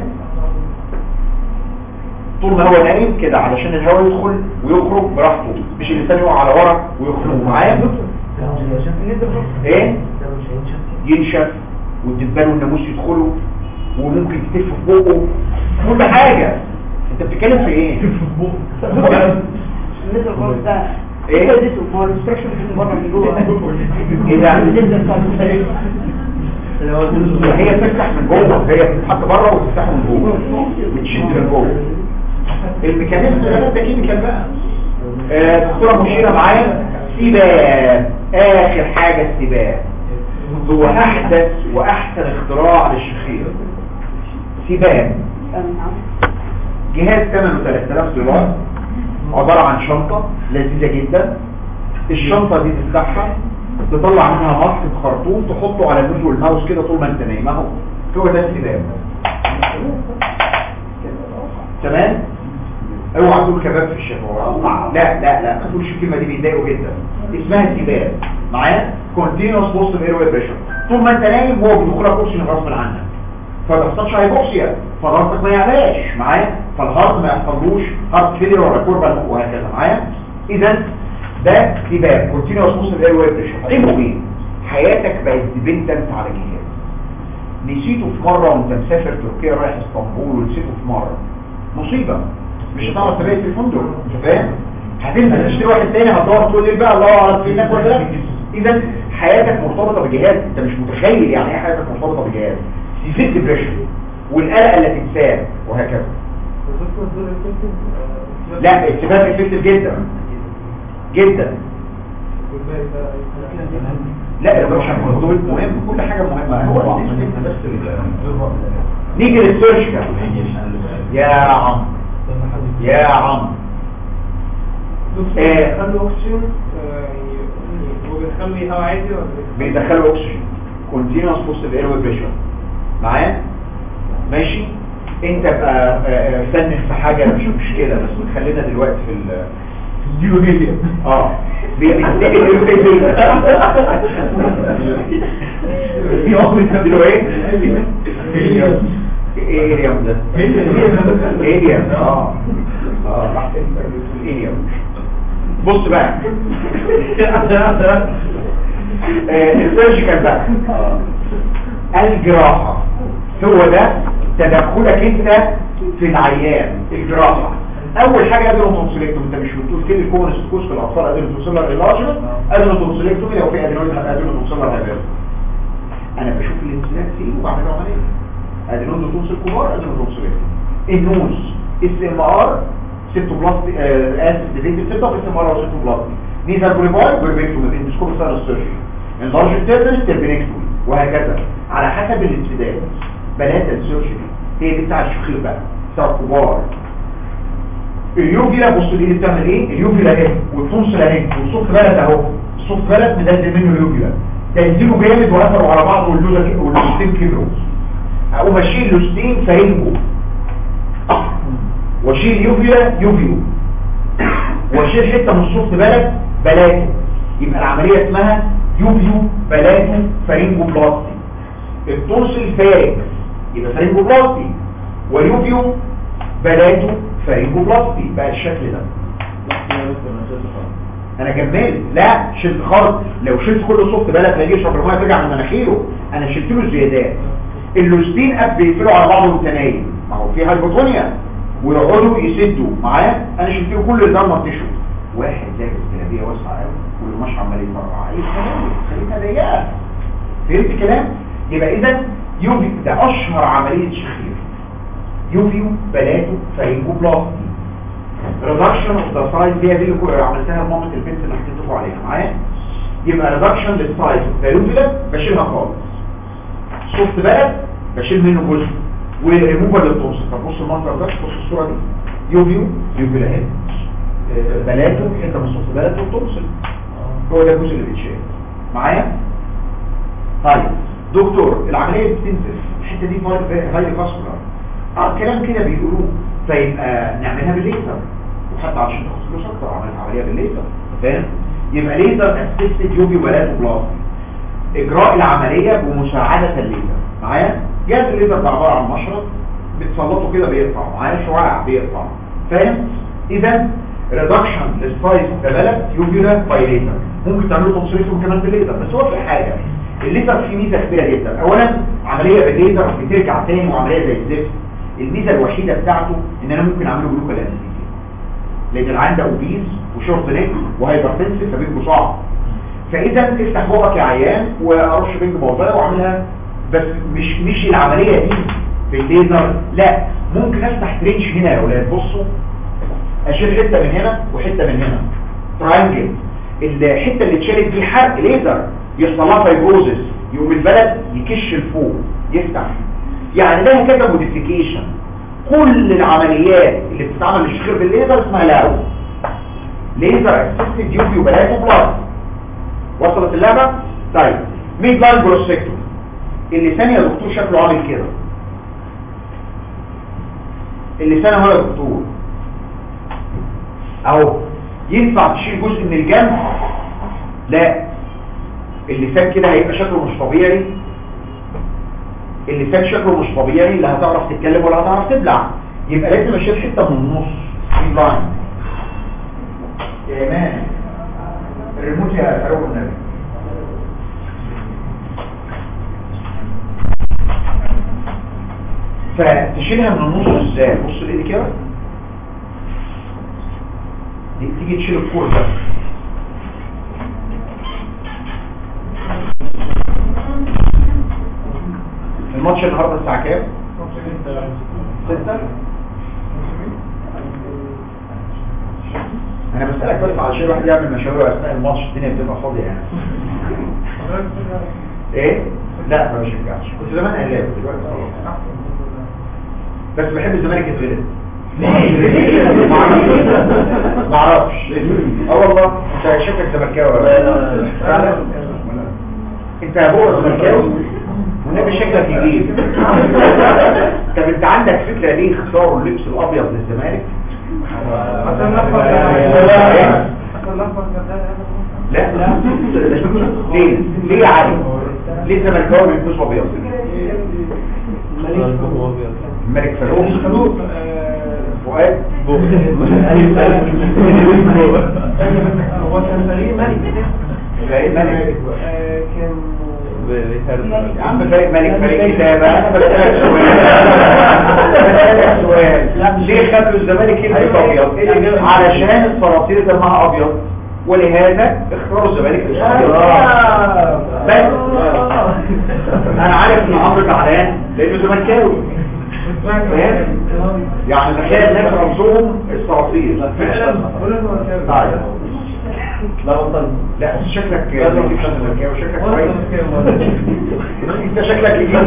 طول ما هو نايم كده علشان الهواء يدخل ويخرج براحته مش اللسان يقع على ورا ويخرج معايا ايه ينشف والدبان والناموس يدخلوا وممكن تتف في بقه كل حاجه انت بتتكلم في ايه النزل خالص ده إيه؟ ايه ده هو الاستراكشر من بره من جوه ايه ده النزل بتاع المستشفى. هي بتفتح من جوه هي بتتحط بره وتفتح من جوه بتشد من جوه الميكانيزم ده ده كيميكال بقى آه، دكتوره مشيره معايا سباب اخر حاجه السباب هو احدث واحسن اختراع للشخير سباب جهاز ثمنه 3000 دولار عبارة عن شنطة لذيذة جدا الشنطة دي تفتحها تطلع منها ماسك خرطوم تحطه على النوز والماوس كده طول ما انت نايم اهو هو ده السباب تمام اوعى تقول كباب في الشفا لا لا لا ما تقولش الكلمه دي بيتضايقوا جدا اسمها سباب معايا كونتينوس بوست ايروي بريشر طول ما انت نايم هو بيدخلك اوكسجين غصب عنك فما تحصلش هايبوكسيا فضغطك ما يعلاش معايا فالهارت ما يحصلوش هارت فيلير ولا كوربا وهكذا معايا اذا ده سباب كونتينوس بوست ايروي بريشر عيبه ايه حياتك بقت ديبندنت على جهاز نسيته في مرة وانت مسافر تركيا رايح اسطنبول ونسيته في مرة مصيبة مش هتعرف تلاقي في الفندق انت فاهم هتنزل تشتري واحد تاني هتدور طول الليل بقى الله اعلم في هناك ولا لا اذا حياتك مرتبطة بجهاز انت مش متخيل يعني ايه حياتك مرتبطة بجهاز سيفير ديبريشن والقلق اللي تنساه وهكذا لا السباب افكتيف جدا جدا لا الرشح الموضوع مهم كل حاجة مهمة هو نيجي للسيرشكال يا عم يا عم إيه. خلوا اوكسجين وبيخلي هوا عادي ولا إيه؟ بيدخلوا اكسجين كونتينوس بوست الايروي بريشر معايا ماشي انت بقى آه، آه، فنن في حاجه مش مشكله بس خلينا دلوقتي في ال الجيولوجيا اه بيديله ايه ايه اليوم ده ايه اليوم اه اه راح ايه اليوم بص بقى السيرجيكال بقى الجراحة هو ده تدخلك انت في العيان الجراحة اول حاجة ادينو تونسيلكتوم انت مش بتقول كده الكومن ستوكوس في الاطفال ادينو تونسيلر ريلارجمنت ادينو تونسيلكتوم لو في ادينو ادينو تونسيلر هيبقى انا بشوف الانسان فيه وبعمل له عمليه ادينو تونسيل كبار ادينو تونسيلكتوم النوز اس ام ار سيتوبلاستي اسف ديفيتد سيتوب اس ام ار او سيتوبلاستي نيزال بوليباي بيربيكتوم اندسكوب سيرجري اللارج تيربن تيربينكتومي وهكذا على حسب الامتداد بلاتا السيرجري هي دي بتاع الشخير بقى بتاع الكبار اليوفيلا بص دي بتعمل ايه اليوفيلا اهي والتونسل اهي والصوت بلد اهو الصوت بلد مدلل منه اليوفيلا تنزيله جامد واثروا على بعض واللوزه كده واللوستين كبروا اقوم اشيل لوستين فارنجو واشيل يوفيلا يوفيو واشيل حته من الصوت بلد بلاتو يبقى العمليه اسمها يوفيو بلاتو فارنجو بلاستي التونسل فارج يبقى فارنجو بلاستي ويوفيو بلاتو فارنجو بلاستي بقى الشكل ده انا جمال لا شلت خالص لو شلت كل صوت بلد ما يجيش الميه ترجع من مناخيره انا شلت له الزيادات اللوستين اب بيقفلوا على بعض وانت نايم ما هو في هايبوتونيا ويقعدوا يسدوا معايا انا شلت له كل ده مطشه واحد لابس جلابيه واسعه قوي والقماش عمال يفرقع ايه الكلام خليتها ضيقه فهمت الكلام يبقى اذا يوفي ده اشهر عمليه شخير يوفيو بلاتو فارينجو بلاستي ريدكشن اوف ذا سايز دي دي اللي عملتها لمامه البنت اللي حكيت لكم عليها معايا يبقى ريدكشن للسايز فالوفيلا بشيلها خالص شفت بلد بشيل منه جزء وريموفر للتوصل طب بص المنظر ده بص الصوره دي يوفيو يوفيلا اهي آه، بلاتو حته من صوت بلد والتوصل هو ده الجزء اللي بيتشال معايا طيب دكتور العمليه بتنزل الحته دي هاي فاسكولار اه كلام كده بيقولوه فيبقى نعملها بالليزر وحتى عشان تاخد فلوس اكتر عملت عمليه بالليزر فاهم يبقى ليزر اسيستد يوفي بلاتو بلاستي اجراء العمليه بمساعده الليزر معايا جهاز الليزر ده عباره عن مشرط بتسلطه كده بيقطع معايا شعاع بيقطع فاهم اذا ريدكشن للسايز ببلد يوفيولا باي ليزر ممكن تعملوا تصريفهم كمان بالليزر بس هو في حاجه الليزر فيه ميزه كبيره جدا اولا عمليه بالليزر بترجع تاني وعمليه زي الزفت الميزه الوحيده بتاعته ان انا ممكن اعمله جلوكال انستيزيا لان العين ده اوبيز وشورت نيك وهايبرتنسيف فبيبقوا صعب فاذا افتح بقك يا عيان وارش بنج موضعي واعملها بس مش مش العمليه دي بالليزر لا ممكن افتح ترينش هنا يا اولاد بصوا اشيل حته من هنا وحته من هنا تراينجل الحته اللي اتشالت دي حرق ليزر يحصل لها فايبروزس يقوم البلد يكش لفوق يفتح يعني لها كده موديفيكيشن كل العمليات اللي بتتعمل للشخير بالليزر اسمها لاو ليزر اسيستد يوفي وبلاتو بلاس وصلت اللعبه طيب ميد لاين بروسيكتور اللسان يا دكتور شكله عامل كده اللسان هو يا دكتور اهو ينفع تشيل جزء من الجنب لا اللسان كده هيبقى شكله مش طبيعي اللسان شكله مش طبيعي لا هتعرف تتكلم ولا هتعرف تبلع يبقى لازم اشيل حته من النص في لاين يا ايمان الريموت يا فاروق النبي فتشيلها من النص ازاي بص الايد كده دي تيجي تشيل الكور ده الماتش النهارده الساعه كام 6 انا بسالك بس علشان الواحد يعمل مشاوير اثناء الماتش الدنيا بتبقى فاضيه يعني ايه لا ما بشجعش كنت زمان اهلاوي دلوقتي خلاص بس بحب الزمالك يتغلب ليه؟ ما اعرفش اه والله انت شكلك زملكاوي ولا لا؟ فعلا؟ انت يا ابويا زملكاوي والنبي شكلك يجيب طب انت عندك فكره ليه اختاروا اللبس الابيض للزمالك؟ عشان نحفظ إيه؟ عشان نحفظ لا ليه ليه يا علي ليه الزملكاوي بيلبسوا ابيض الملك فاروق فؤاد هو كان فريق ملك فريق ملك آه، كان يا عم فريق ملك فريق كتابة انا بسألك سؤال بسألك سؤال ليه خدوا الزمالك يلبس ابيض علشان الصراصير دمها ابيض ولهذا اختاروا الزمالك يلبس ابيض بس انا عارف ان عمرو زعلان لانه زملكاوي فاهم؟ يعني تخيل الناس رمزهم الصراصير طيب لا بطل لا بس شكلك لا، لا. شكلك وشكلك وأنا كويس مسكين. انت شكلك جديد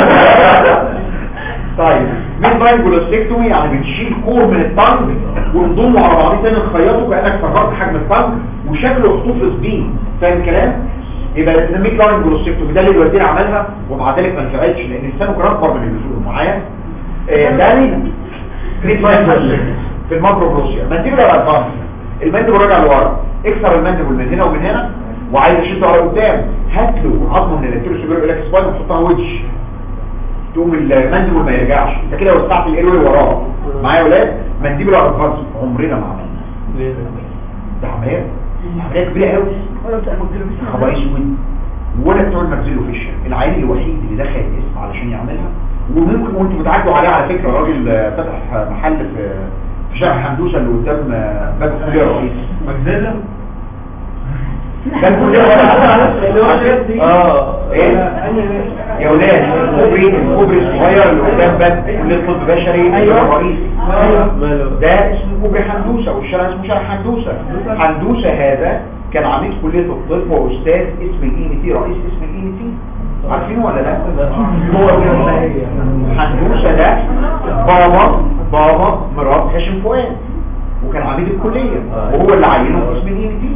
طيب مين باين جلوستيكتومي يعني بتشيل كور من الطنج ونضمه على بعضيه تاني نخيطه كانك صغرت حجم الطنج وشكله يحتفظ بيه فاهم الكلام يبقى بنسميه لاين جلوستيكتومي ده اللي الوزير عملها ومع ذلك ما نفعتش لان لسانه كان اكبر من اللزوم معايا آه، ده مين باين جلوستيكتومي في الماكرو بروسيا مانديبل ادفانس المانديبل راجع لورا اكسر المانديبل من هنا ومن هنا وعايز يشده على قدام هات له عظمه من الانتيريور يقول لك سباين وتحطها وجه تقوم المانديبل ما يرجعش انت كده وسعت الايروي وراه معايا يا ولاد مانديبل ادفانس عمرنا ما عملنا ليه؟ ده عمليه عمليه كبيره قوي ولا بتاع المجدل خبر اسود ولا بتوع الماكسيلو فيشر العيان الوحيد اللي دخل الاسم علشان يعملها وممكن وانتوا بتعدوا عليه على فكره راجل آه، فتح محل في في شارع حمدوسه اللي قدام آه، باب الكليه الرئيس مجزلة ده الكليه الرئيس اه ايه يا ولاد الكوبري الكوبري الصغير اللي قدام باب كليه طب بشري أيوة. الرئيس ماله ده اسمه كوبري حندوسة والشارع اسمه شارع حندوسة حندوسة هذا كان عميد كلية الطب وأستاذ اسم الاي تي رئيس اسم الاي تي عارفينه ولا لا؟ هو كده حندوسة ده بابا بابا مرات هاشم فؤاد وكان عميد الكلية وهو اللي عينه في اسم الاي تي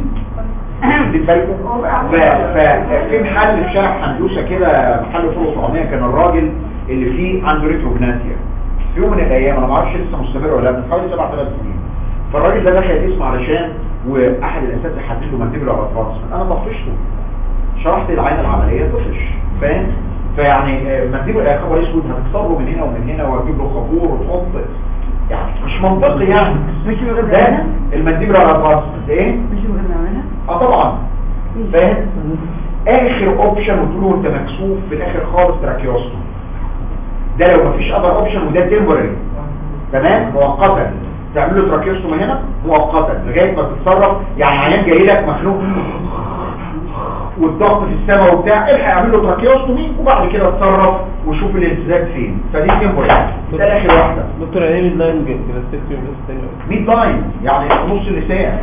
ففي محل في شارع حندوسة كده محل فوق طعمية كان الراجل اللي فيه عنده ريتروجناتيا في يوم من الايام انا ما اعرفش لسه مستمر ولا لا من حوالي سبع ثلاث سنين فالراجل ده دخل اسم علشان واحد الاساتذه حدد له منديبل على الراس انا طفشته شرحت العين العمليه طفش فاهم فيعني آه، منديبل آه، خبر اسود هتكسر له من هنا ومن هنا واجيب له خابور وتحط يعني مش منطقي يعني مش من غير ده معانا المنديبل على الراس ايه مش من غير معانا اه طبعا فاهم اخر اوبشن قلت له انت مكسوف في الاخر خالص تراكيوستوم ده لو مفيش اذر اوبشن وده تمبرري تمام مؤقتا تعمل له تراكيوستوم هنا مؤقتا لغايه ما تتصرف يعني عيان جاي لك مخنوق والضغط في السماء وبتاع الحق اعمل له تراكيوستومي وبعد كده اتصرف وشوف الانسداد فين فدي تمبرري ده اخر واحده دكتور ايه اللاين جلاستيكتومي بس تاني ميد لاين يعني نص اللسان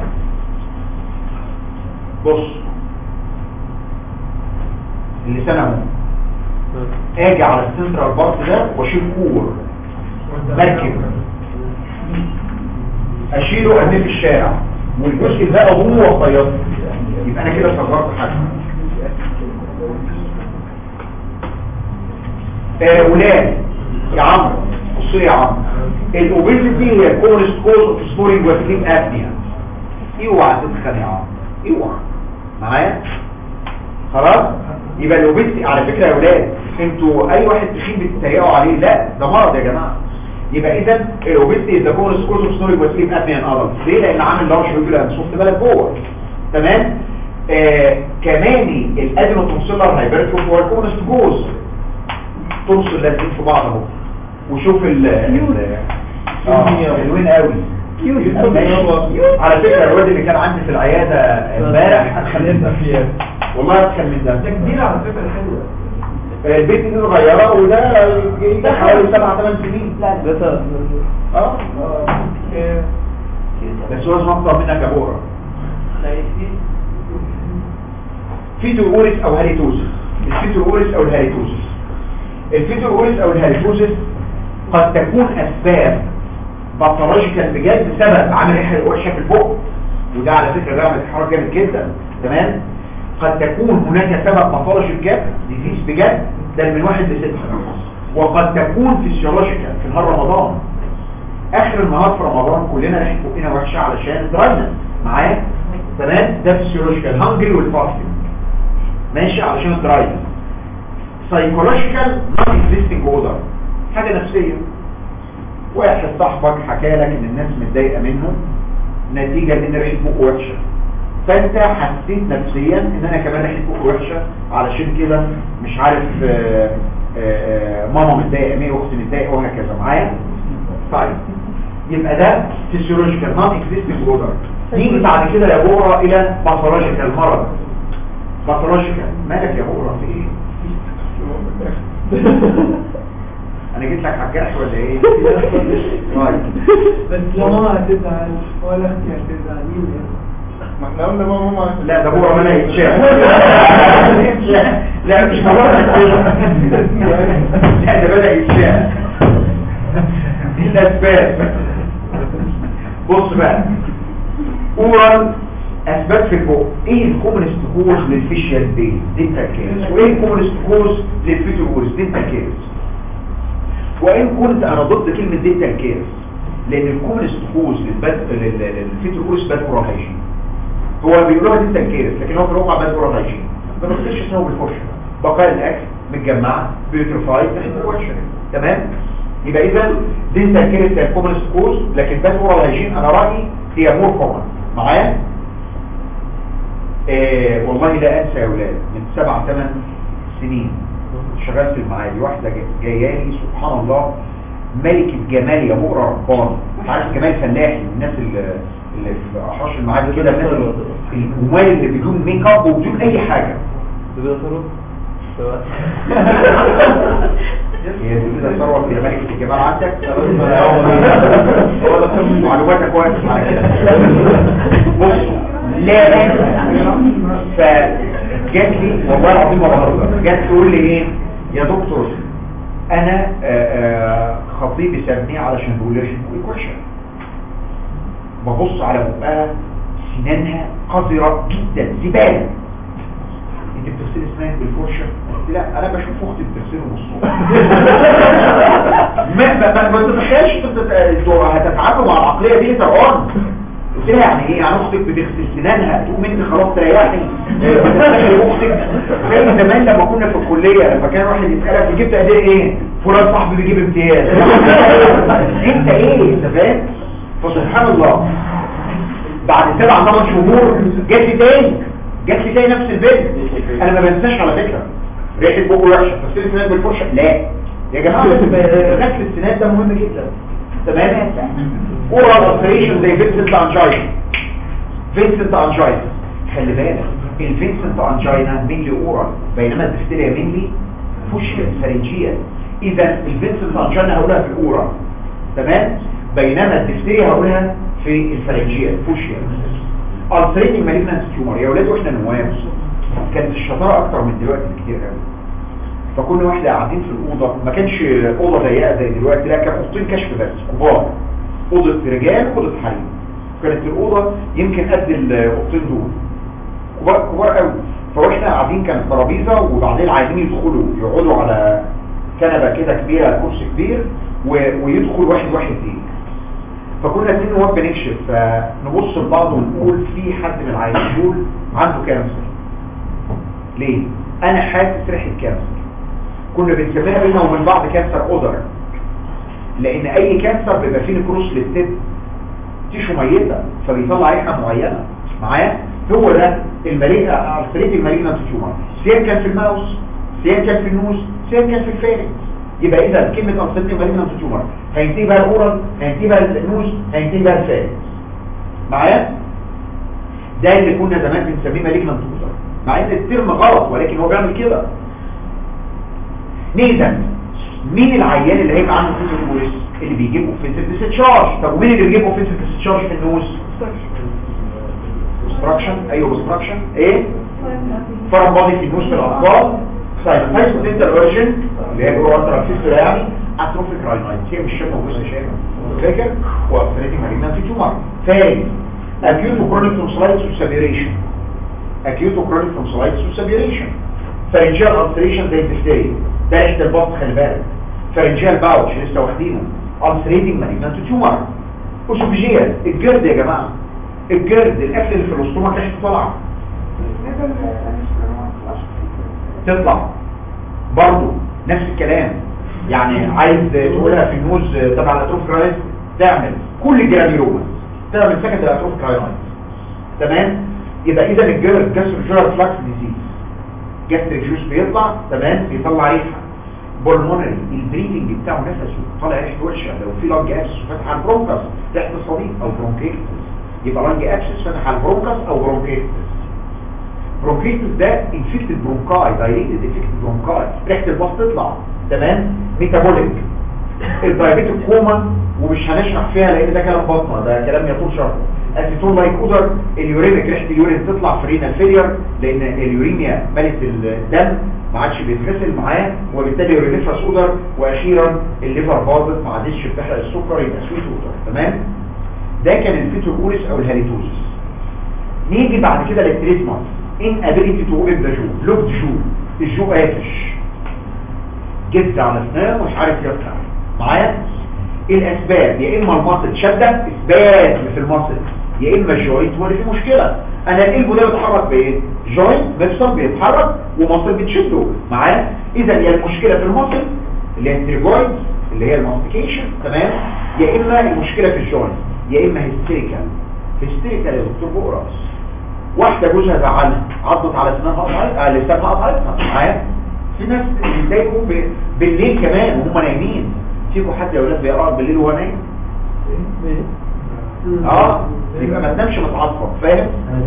بص اللسان اهو اجي على السنترال بارت ده واشيل كور مركب اشيله ارميه في الشارع والجزء ده ابوه وخيطه يبقى انا كده صغرت حاجه آه ولاد يا عمرو بص لي يا عمرو الاوبيسيتي هي الكورست كوز اوف سبورينج وسليم ابنيا اوعى تتخن يا عمرو اوعى معايا خلاص يبقى الاوبيسيتي على فكره يا ولاد انتوا اي واحد تخين بتتريقوا عليه لا ده مرض يا جماعه يبقى اذا الاوبيسيتي ذا كورس كوز اوف سبورينج وسليم ابنيا ان ادلت ليه لان عامل لارج ريجولار شفت بالك جوه تمام آه كماني الادينوتونسيلر هايبرتروف هو الكورست كوز تنصر لازم في بعض اهو وشوف ال ال اه الوين قوي ماشي. على فكره الواد اللي كان عندي في العياده امبارح ادخل من ده فيها والله ادخل من ده ده كبير على فكرة حلوة البيت دي صغيره وده ده حوالي سبع ثمان سنين لا لا ده س- اه إيه. بس هو لازم اكتر منك يا بورا فيتوروريس او هاليتوزس الفيتوروريس او الهاليتوزس الفيتوروريس او الهاليتوزس قد تكون اسباب باثولوجيكال بجد سبب عامل ريحه وحشه في البق وده على فكره بيعمل حركه جامد جدا تمام قد تكون هناك سبب باثولوجي بجد ديزيز بجد ده من واحد لستة وقد تكون فيسيولوجيكال في نهار رمضان اخر النهار في رمضان كلنا ريحه بقنا وحشه علشان دراينس معايا تمام ده فيسيولوجيكال هانجري والفاستنج ماشي علشان الدراينس سايكولوجيكال نون اكزيستنج اوردر حاجه نفسيه واحد صاحبك حكى لك ان الناس متضايقه منه نتيجه لان ريحه بقه وحشه فانت حسيت نفسيا ان انا كمان ريحه بقه وحشه علشان كده مش عارف آه، آه، آه، ماما متضايقه مين اختي متضايقه وهكذا معايا طيب يبقى ده فيسيولوجيكال نون اكزيستنج اوردر نيجي بعد كده يا بورا الى باثولوجيكال مرض باثولوجيكال مالك يا بورا في ايه انا جيت لك على الجرح ولا ايه طيب بس لا ماما هتزعل ولا اختي هتزعل مين ما احنا قلنا بقى ماما لا ده هو ما يتشاف لا مش مرة لا ده بدأ يتشاف دي الأسباب بص بقى اورال اسباب في البق ايه الكومنست كوز للفيشيال بيز دينتال كيرس وايه الكومنست كوز للفيتوكوز دينتال كيرس وان كنت انا ضد كلمه دينتال كيرس لان الكومنست كوز للفيتوكوز باد هايجين هو بيقولوها دينتال كيرس لكن هو في الواقع باد هايجين ما بنغسلش اسمه بالفرشه بقايا الاكل متجمعه بيوترفايد تمام يبقى اذا دينتال كيرس هي الكومنست كوز لكن باد هايجين انا رايي هي مور كومن معايا إيه والله لا انسى يا اولاد من سبع ثمان سنين شغال في المعادي واحده جا- جايالي سبحان الله ملكة جمال يا بؤرة رباني انت عارف جمال فلاحي الناس اللي اللي في احراش المعادي كده الناس اللي- الجمال اللي بدون ميك اب وبدون اي حاجه تبقى ثروت سواء هي دي كده ثروه يا ملكة الجمال عندك هو ده كان معلوماتك كويس على كده بص لا فجات لي والله العظيم ما بهزر جات تقول لي ايه يا دكتور انا آه، آه، خطيبي سابني علشان بقول لها شنو وحشه ببص على بقها سنانها قذره جدا زباله انت بتغسلي اسنانك بالفرشه قلت لا انا بشوف اختي بتغسله بالصوت ما ما ما ما تتخيلش انت بتت- انتوا هتتعاملوا مع العقليه دي ترقان قلت لها يعني ايه يعني اختك بتغسل سنانها تقوم انت خلاص تريحي اه، بتتخيل اختك زي زمان لما كنا في الكليه لما كان واحد يسالك جبت قد ايه فلان صاحبي بيجيب امتياز انت ايه انت فاهم فسبحان الله بعد سبع ثمان شهور جات لي تاني جات لي تاني نفس البنت انا ما بنساش على فكره ريحه بقه وحشه بس السنان بالفرشه لا يا جماعه غسل السنان ده مهم جدا تمام اورال اوبريشن زي فينسنت انجاينا فينسنت انجاينا خلي بالك الفينسنت انجاينا مينلي اورال بينما الدفتيريا مينلي فوشيا فرنجيا اذا الفينسنت انجاينا هقولها في الاورال تمام بينما الدفتيريا هقولها في الفرنجيا فوشيا التريتنج مالجنانت تيومر يا ولاد واحنا نواب كانت الشطاره اكتر من دلوقتي بكتير قوي فكنا واحنا قاعدين في الاوضه ما كانش اوضه ضيقه زي دلوقتي لا كان اوضتين كشف بس كبار اوضه رجال واوضه حريم كانت الاوضه يمكن قد الاوضتين دول كبار كبار قوي فاحنا قاعدين كانت ترابيزه وبعدين عايزين يدخلوا يقعدوا على كنبه كده كبيره كرسي كبير و- ويدخل واحد واحد فيه فكنا اتنين نواب بنكشف فنبص لبعض ونقول في حد من العيانين دول عنده كانسر ليه؟ انا حاسس ريحه كانسر كنا بنسميها بينا ومن بعض كانسر اودر لان اي كانسر بيبقى فيه نكروس للتب تيشو ميته فبيطلع ريحه معينه معايا هو ده المليء الفريد المالينا تيومر سواء كان في الماوس سواء كان في النوز سواء كان في الفارنج يبقى اذا كلمه الفريد المالينا تيومر هينتهي بقى الاورال هينتهي بقى النوز هينتهي بقى الفارنج معايا ده اللي كنا زمان بنسميه مالجنانت توزر مع ان الترم غلط ولكن هو بيعمل كده نيزا مين العيان اللي هيبقى عنده فيتوبوليس اللي بيجيب اوفنسيف ديسشارج طب ومين اللي بيجيب اوفنسيف ديسشارج في النوز obstruction ايوه obstruction ايه فرم بادي في النوز في الاطفال ساينوسايتس بوتنشال اوريجين اللي هي جوه انترا فيستولا يعني اتروفيك راينايتس هي مش شايفه وبس شايفه فاكر هو فريتي مالجنانت تيومر ثاني acute chronic tonsillitis وسابيريشن acute chronic tonsillitis وسابيريشن pharyngeal ulceration زي الدفتري ده ريحه البطن خلي بالك pharyngeal باوتش لسه واخدينه ulcerating malignant tumor اسوفيجيال الجرد يا جماعه الجرد الاكل اللي في الاستومك ريحته طالعه تطلع برضه نفس الكلام يعني عايز تقولها في النوز تبع الاتروف كرايس تعمل كل الجرانيوما تعمل سكند الاتروف كرايس تمام يبقى اذا الجرد جاستروجيرال فلاكس ديزيز جاستريك جوس بيطلع تمام بيطلع ريحه بولمونري البريدنج بتاعه نفسه طالع ريحه وحشه لو في لانج ابسس فتح على البرونكس ريحه الصديد او برونكيتس يبقى لانج ابسس فتح على البرونكس او برونكيتس برونكيتس ده انفكتد برونكاي دايريتد انفكتد برونكاي ريحه الباص تطلع تمام ميتابوليك الدايابيتيك كوما ومش هنشرح فيها لان ده كلام بطنه ده كلام يطول شرحه اسيتون لايك اودر اليوريميك ريحه اليورين تطلع في رينال فيلير لان اليوريميا ملت الدم ما عادش بيتغسل معاه وبالتالي يورينيفرس اودر واخيرا الليفر باظت ما عادش بتحرق السكر يبقى سويت اودر تمام ده كان الفيتوكوليس او الهاليتوزس نيجي بعد كده للتريتمنت ان ابيليتي تو اوبن ذا جو لوك جو الجو قافش جد على اسنان ومش عارف يفتح معايا الاسباب يا اما المصل شده اثبات في المصل يا اما الجوينت هو اللي فيه مشكله انا القلب ده بيتحرك بايه جوينت مفصل بيتحرك ومصل بتشده معايا اذا يا المشكله في المصل اللي هي التريجويد اللي هي الماستيكيشن تمام يا اما المشكله في الجوينت يا اما هيستيريكال هيستيريكال يا دكتور بقرص واحده جوزها زعلها عضت على اسنانها قطعتها آه، لسانها قطعتها معايا في ناس بيتضايقوا ب- بالليل كمان وهم نايمين فيكم حد يا اولاد بيقرا بالليل وهو نايم اه يبقى ما تنامش متعصب فاهم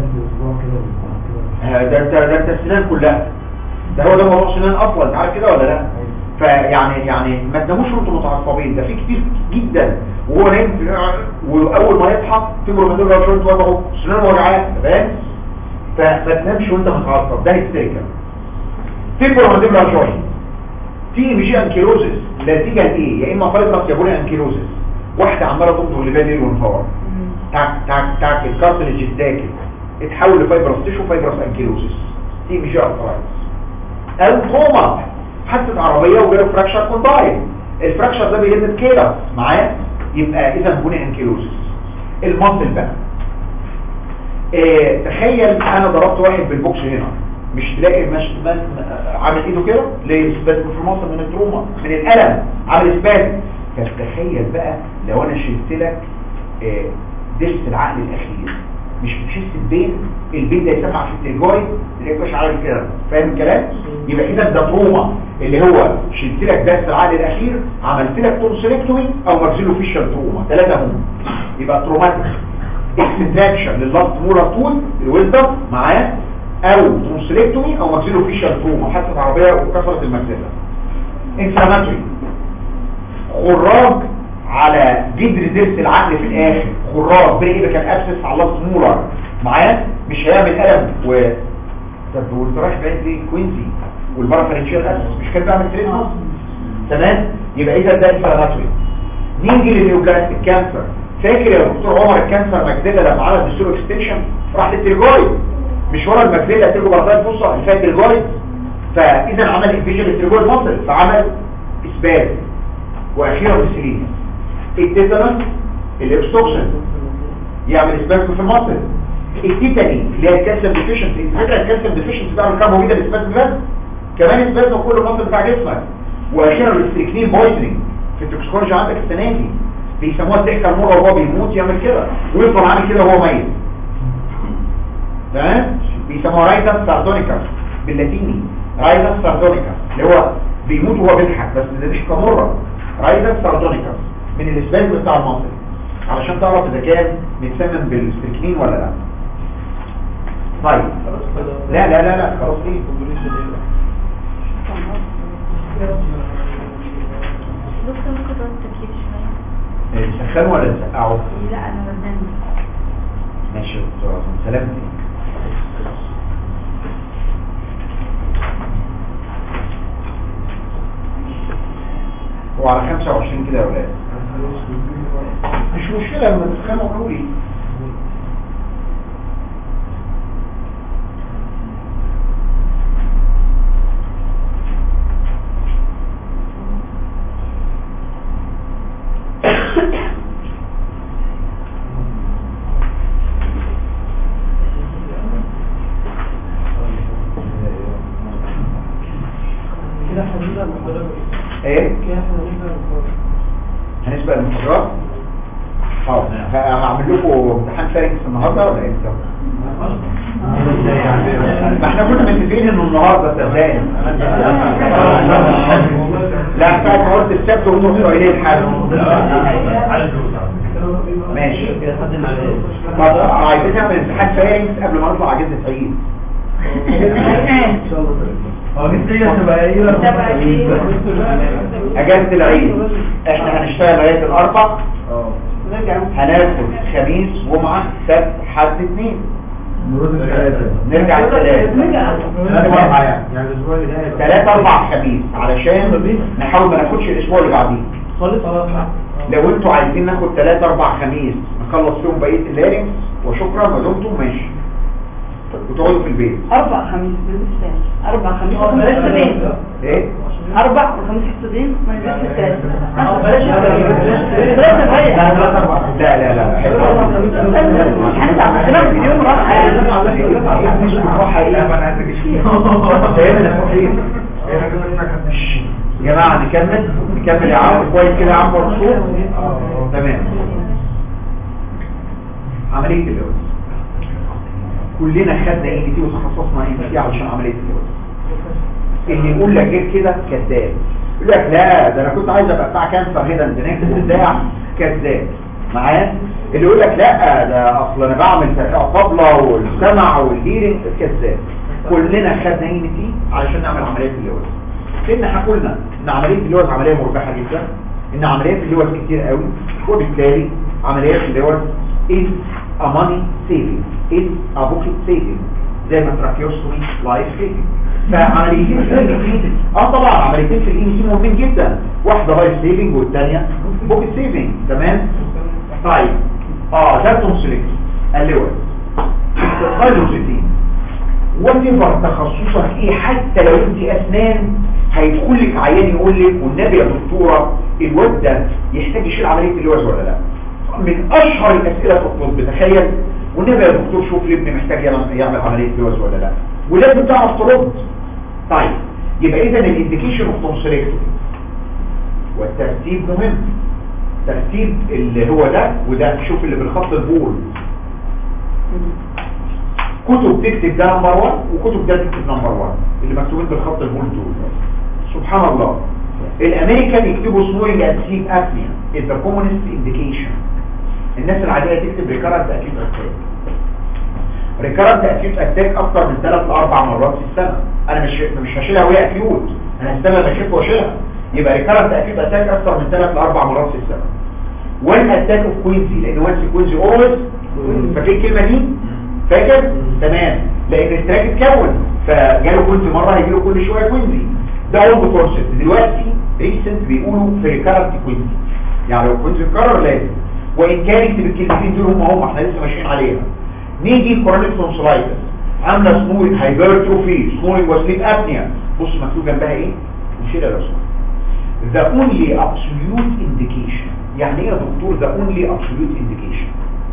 آه، ده انت ده انت السنان كلها ده هو ده موضوع سنان اصلا انت عارف كده ولا لا فيعني يعني ما تناموش وانتم متعصبين ده في كتير جدا وهو نايم في- واول ما يصحى تمر من دول شويه وضعه سنان وجعاه فاهم فما تنامش وانت متعصب ده هيستيكا تكبر مانديبولار جوينت في ميجي انكيلوزس نتيجه لايه يا اما فايبرس يا بولي انكيلوزس واحده عماله تمضغ اللبان ليل ونهار تاك تاك تاك الكارتلج الداكن اتحول لفايبرس تيشو فايبرس انكيلوزس دي ميجي ارثرايتس او كوما حادثه عربيه وجاله فراكشر كوندايل الفراكشر ده بيلم كيلس معاه يبقى اذا بولي انكيلوزس المصل بقى اه تخيل انا ضربت واحد بالبوكس هنا مش تلاقي مش مش عامل ايده كده ليه اثبات في مصر من التروما من الالم عامل اثبات فتخيل بقى لو انا شلت لك اه ضرس العقل الاخير مش بتحس ببين البين ده يسمع في الترجوي تلاقيه مش عارف كده فاهم الكلام يبقى اذا ده تروما اللي هو شلت لك ضرس العقل الاخير عملت لك تونسيلكتومي او ماكسيلو فيشال تروما ثلاثه هم يبقى تروماتيك اكستراكشن لللاست مولر طول الويلدر معاه او تونسيلكتومي او ماكسيلو فيشال تروما حادثه عربيه وكسرت المكسله انفلاماتوري خراج على جدر ضرس العقل في الاخر خراج بين ايه كان ابسس على اللاست مولر معاه مش هيعمل الم و طب وانت رايح بعيد ليه كوينسي والبارافرنشال ابسس مش كان بيعمل تريتمنت تمام يبقى اذا ده انفلاماتوري نيجي للنيوبلاستيك كانسر فاكر يا دكتور عمر الكانسر ماكسيلا لما عمل ديستور اكستنشن راح للترجويد مش ورا الماكسيلا ترجو بعدها الفصة اللي فيها الترجويد فاذا عمل انفيجن للترجويد مصر فعمل اثبات واخيرا بسلين التيتانس الاكستوكسن يعمل اثبات في المصل التيتاني اللي هي الكالسيوم ديفيشنسي انت فاكر الكالسيوم ديفيشنسي بتاع الكربوهيدرات الاثبات بس كمان اثبات في كل المصل بتاع جسمك واخيرا الاستريكنين بويزنينج في التوكسيكولوجي عندك السنه دي بيسموها الضحكه المره وهو بيموت يعمل كده ويفضل عامل كده وهو ميت تمام بيسموها رايتس ساردونيكا باللاتيني رايتس ساردونيكا اللي هو بيموت وهو بيضحك بس ده ضحكه مره رايتس ساردونيكا من الاسباب بتاع المصري علشان تعرف اذا كان متسمم بالستريكنين ولا لا طيب لا لا لا لا خلاص ايه دكتور ممكن تقعد تكيف شوية تسخنوا ولا تسقعوا لا انا بنام ماشي يا دكتور عصام سلامتك وعلى 25 كده يا ولاد مش مشكلة لما تسخنوا قولوا لي كده حديثة المحاضرة ايه كده حديثة المحاضرة هنسبق المحاضرات حاضر هعمل لكم امتحان فارنكس النهارده ولا امتى ما احنا كنا متفقين انه النهارده صدقني لا بتاعت ما قلت السبت وانتم سؤالين الحد ماشي طب عايزين نعمل امتحان فارنكس قبل ما نطلع اجازه عيد هو جنسية تبقى ايه تبقى ايه؟ اجازه العيد احنا هنشتغل لغايه الاربع نرجع هناخد خميس جمعة سبت حد اثنين نرد الثلاثة نرجع الثلاثة نرجع ثلاثة أربعة يعني يعني الأسبوع اللي جاي ثلاثة أربع خميس علشان نحاول ما ناخدش الأسبوع اللي بعديه خالص لو انتوا عايزين ناخد ثلاثة أربع خميس نخلص فيهم بقية اللارنكس وشكرا ما دمتم ماشي وتقعدوا في البيت أربع خميس بالنسبة أربع خميس وخميس حسابين ايه أربع وخميس حسابين ما يبقاش الثالث أو بلاش ثلاثة بقى ثلاثة أربعة لا لا لا هنتعب دماغ مليون راحة يعني يا جماعة نكمل نكمل يا عم كويس كده يا عم مرسول تمام عملية اللوز كلنا خدنا اي تي وتخصصنا اي تي علشان عملية اللوز اللي يقول لك غير كده كذاب يقول لك لا ده انا كنت عايز ابقى بتاع كانسر هيدا اندنكس بتاع كذاب معايا اللي يقول لك لا ده اصل انا بعمل تفاعل طبلة والسمع والهيرنج كذاب كلنا خدنا اي تي علشان نعمل عملية اللوز لان احنا قلنا ان عملية اللوز عملية مربحة جدا ان عمليات اللوز كتير قوي وبالتالي عمليات اللوز is a money saving is a pocket saving زي ما تراكيوستومي لايف سيفنج فعمليتين في الإنجليزي اه طبعا عمليتين في الإنجليزي مهمين جدا واحدة لايف سيفنج والثانية بوكيت سيفنج تمام طيب اه ده تونسلكت اللوز التخلصتين وتفر تخصصك ايه حتى لو انت اسنان هيدخل لك عيان يقول لك والنبي يا دكتوره الواد ده يحتاج يشيل عمليه اللوز ولا لا من اشهر الاسئله في الطب تخيل والنبي يا دكتور شوف لي ابني محتاج يعمل يعمل عمليه لوز ولا لا ولازم تعرف ترد طيب يبقى اذا الانديكيشن اوف تونسيلكتومي والترتيب مهم ترتيب اللي هو ده وده شوف اللي بالخط البول كتب تكتب ده نمبر 1 وكتب ده تكتب نمبر 1 اللي مكتوبين بالخط البول دول سبحان الله الامريكان يكتبوا سنورنج اند سليب ابنيا is the commonest indication الناس العادية تكتب recurrent acute attack recurrent acute attack اكتر من 3 ل 4 مرات في السنة انا مش مش هشيلها وهي acute انا هستنى ما اشوف واشيلها يبقى recurrent acute attack اكتر من 3 ل 4 مرات في السنة والاتاك اوف كوينزي لان وانس كوينزي اولويز فاكر الكلمة دي فاكر تمام لان التراك اتكون فجاله كوينزي مرة هيجيله كل شوية كوينزي ده اول بتورسل دلوقتي ريسنت بيقولوا في ريكارنت كوينزي يعني لو كوينزي اتكرر لازم وان كان يكتب الكلمتين دول هم هم احنا لسه ماشيين عليها نيجي كورونيك تونسلايتس عامله سمول هايبرتروفي سمولينج وسليب ابنيا بص مكتوب جنبها ايه نشيلها لو سمحت the only absolute indication يعني ايه يا دكتور the only absolute indication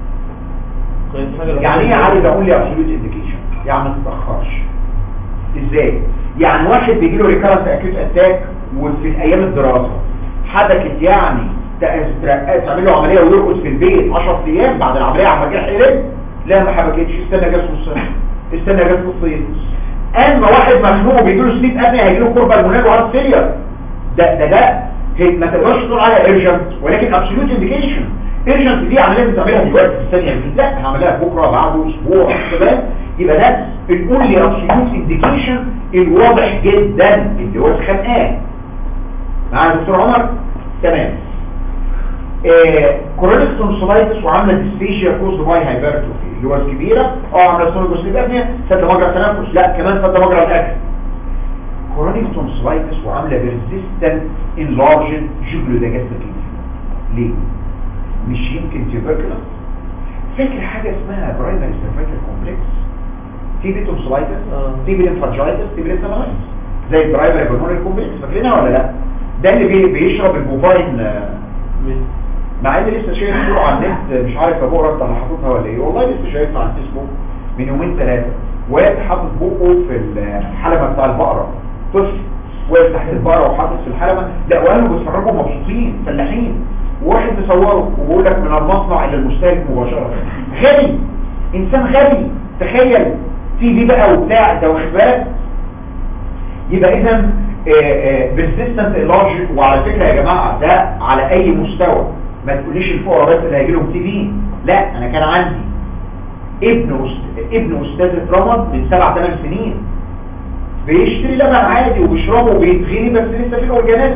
يعني ايه يا علي the only absolute indication يعني ما تتاخرش ازاي يعني واحد بيجي له ريكارنت اكيوت اتاك وفي ايام الدراسه حدثت يعني تعمل له عمليه ويرقد في البيت 10 ايام بعد العمليه عم جه حيلك لا ما حبكتش استنى جاز نص سنه استنى جاز نص سنه اما واحد مخنوق بيجي له سليب ابني هيجي له كوربا المونال وهارت فيلير ده ده ده هي ما تقدرش تقول عليها ايرجنت ولكن ابسولوت انديكيشن ايرجنت دي عمليه بتعملها دلوقتي في الثانيه دي لا هعملها بكره بعده اسبوع تمام يبقى ده الاونلي ابسولوت انديكيشن الواضح جدا اللي هو الخنقان معايا يا دكتور عمر تمام كورونيك تونسلايتس وعامله ديسفيشيا كوز باي هايبرتروفي اللي هو الكبيره اه عامله سونوجوسليب ابنيا سد مجرى التنفس لا كمان سد مجرى الاكل كورونيك تونسلايتس وعامله بيرسيستنت انلارجن جوجلوداجاستيك ليه مش يمكن تيوبركلوس فاكر حاجه اسمها برايمري سيرفايكال كومبلكس تي بي تونسلايتس تي بي ليمفانجايتس تي بي ليمفانجايتس زي البرايمري بالمونري كومبلكس فاكرينها ولا لا ده اللي بي بيشرب البوفاين آه، مع ان لسه شايف صوره على النت مش عارف ابو رد اللي حاططها ولا ايه والله لسه شايفها على الفيسبوك من يومين ثلاثه واد حاطط بقه في الحلبه بتاع البقره طفل واقف تحت البقره وحاطط في الحلبه لا وقالوا بيتفرجوا مبسوطين فلاحين وواحد مصوره وبيقول لك من المصنع الى المستهلك مباشره غبي انسان غبي تخيل تي في بقى وبتاع ده واخد بالك يبقى اذا بيرسيستنت لارج وعلى فكره يا جماعه ده على اي مستوى ما تقوليش الفقراء بس اللي هيجي لهم تي في لا انا كان عندي ابن أست... ابن استاذ رمض من سبع ثمان سنين بيشتري لبن عادي وبيشربه وبيتغني بس لسه في الاورجانيزم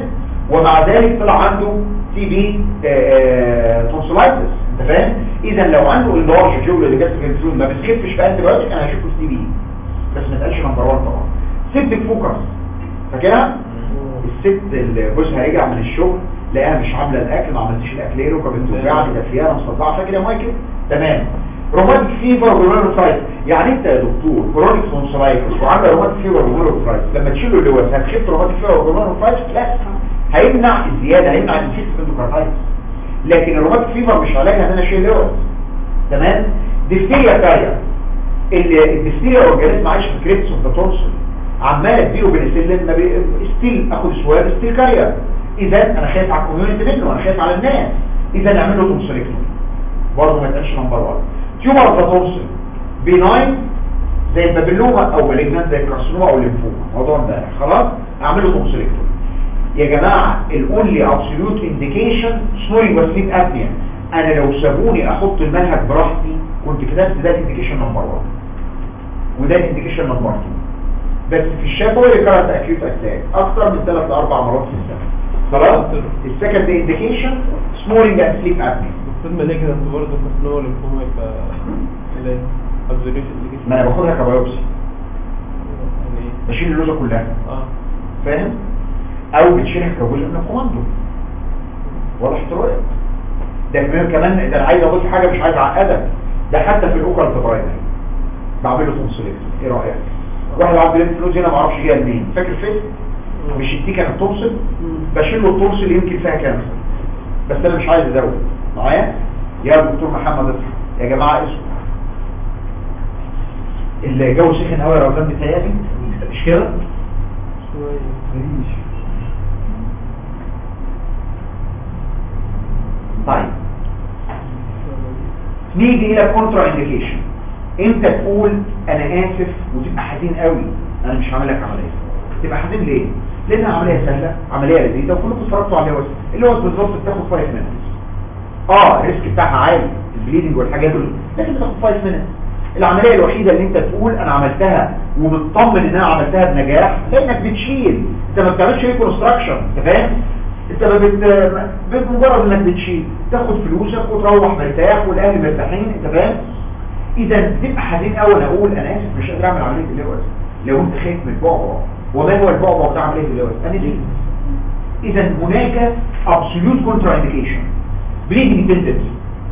ومع ذلك طلع عنده تي بي تونسلايتس انت فاهم اذا لو عنده اللارج جول اللي جت في الفلون ما بتخفش في انتي بايوتيك انا هشوفه تي بي بس ما تقالش نمبر 1 طبعا سيبتك فوكس فاكرها الست اللي جوزها رجع من الشغل لقاها مش عامله الاكل ما عملتش الاكل ليه وكانت بتوجعني ده فيها مصدعه فاكر يا مايكل تمام روماتيك فيفر وميلوفرايت يعني انت يا دكتور كرونيك سونسرايتس وعندك روماتيك فيفر وميلوفرايت لما تشيله اللوز هتخف روماتيك فيفر وميلوفرايت لا هيمنع الزياده هيمنع الانفيس اندوكاردايتس لكن الروماتيك فيفر مش علاجها ان انا اشيل لوز تمام ديفتيريا تايا الديفتيريا اورجانيزم عايش في كريبس اوف ذا تونسل عمال اديله بنسلين ما بي... ستيل اخد سواب ستيل كارير اذا انا خايف على الكوميونتي منه انا خايف على الناس اذا نعمل له تونسلكتومي برضه ما يتقالش نمبر 1 تيومر اوف ذا تونسل بيناين زي البابلوما او مالجنان زي الكارسينوما او الليمفوما موضوع امبارح خلاص اعمل له تونسلكتومي يا جماعه الاونلي ابسوليوت انديكيشن سنورينج وسليب ابنيا انا لو سابوني احط المنهج براحتي كنت كتبت ده الانديكيشن نمبر 1 وده الانديكيشن نمبر 2 بس في الشفوي ريكارنت اكيوت اتاك اكتر من 3 ل 4 مرات في السنه خلاص السكند انديكيشن سنورينج اند سليب ابنيا دكتور ملاك ده انت برضه كسنوه للفوم يبقى لا observation indication. ما انا باخدها كبايوبسي يعني ايه؟ بشيل اللوزه كلها اه فاهم او بتشيلها كجزء من الكوماندو واضح طريقه ده كمان كمان ده انا عايز اضيف حاجه مش عايز اعقدك ده حتى في الاوكال برايمري بعمل له تونسيلكت ايه رايك واحد عنده الانفلونزا هنا ما اعرفش جايه منين فاكر فين مش دي كانت تونسل بشيل له التونسل يمكن فيها كانسر بس انا مش عايز ازود معايا يا دكتور محمد اصحى يا جماعه اسمه اللي جو سخن قوي يا رمضان بتهيألي مش كده شوية طيب نيجي الى كونترا انديكيشن انت تقول انا اسف وتبقى حزين قوي انا مش هعمل لك عمليه تبقى حزين ليه لانها عمليه سهله عمليه لذيذه وكلكم اتفرجتوا على اللوز اللوز بالظبط بتاخد 5 minutes اه الريسك بتاعها عالي البليدنج والحاجات دي لكن بتاخد 5 minutes العمليه الوحيده اللي انت تقول انا عملتها ومطمن ان انا عملتها بنجاح لانك بتشيل انت ما بتعملش ريكونستراكشن انت فاهم انت ما بت بمجرد انك بتشيل تاخد فلوسك وتروح مرتاح والاهل مرتاحين انت فاهم اذا تبقى حزين قوي انا اقول انا اسف مش قادر اعمل عمليه اللوز لو انت خايف من البعبع وما هو البعبع بتاع عمليه اللوز انا ليه اذا هناك absolute contraindication bleeding tendency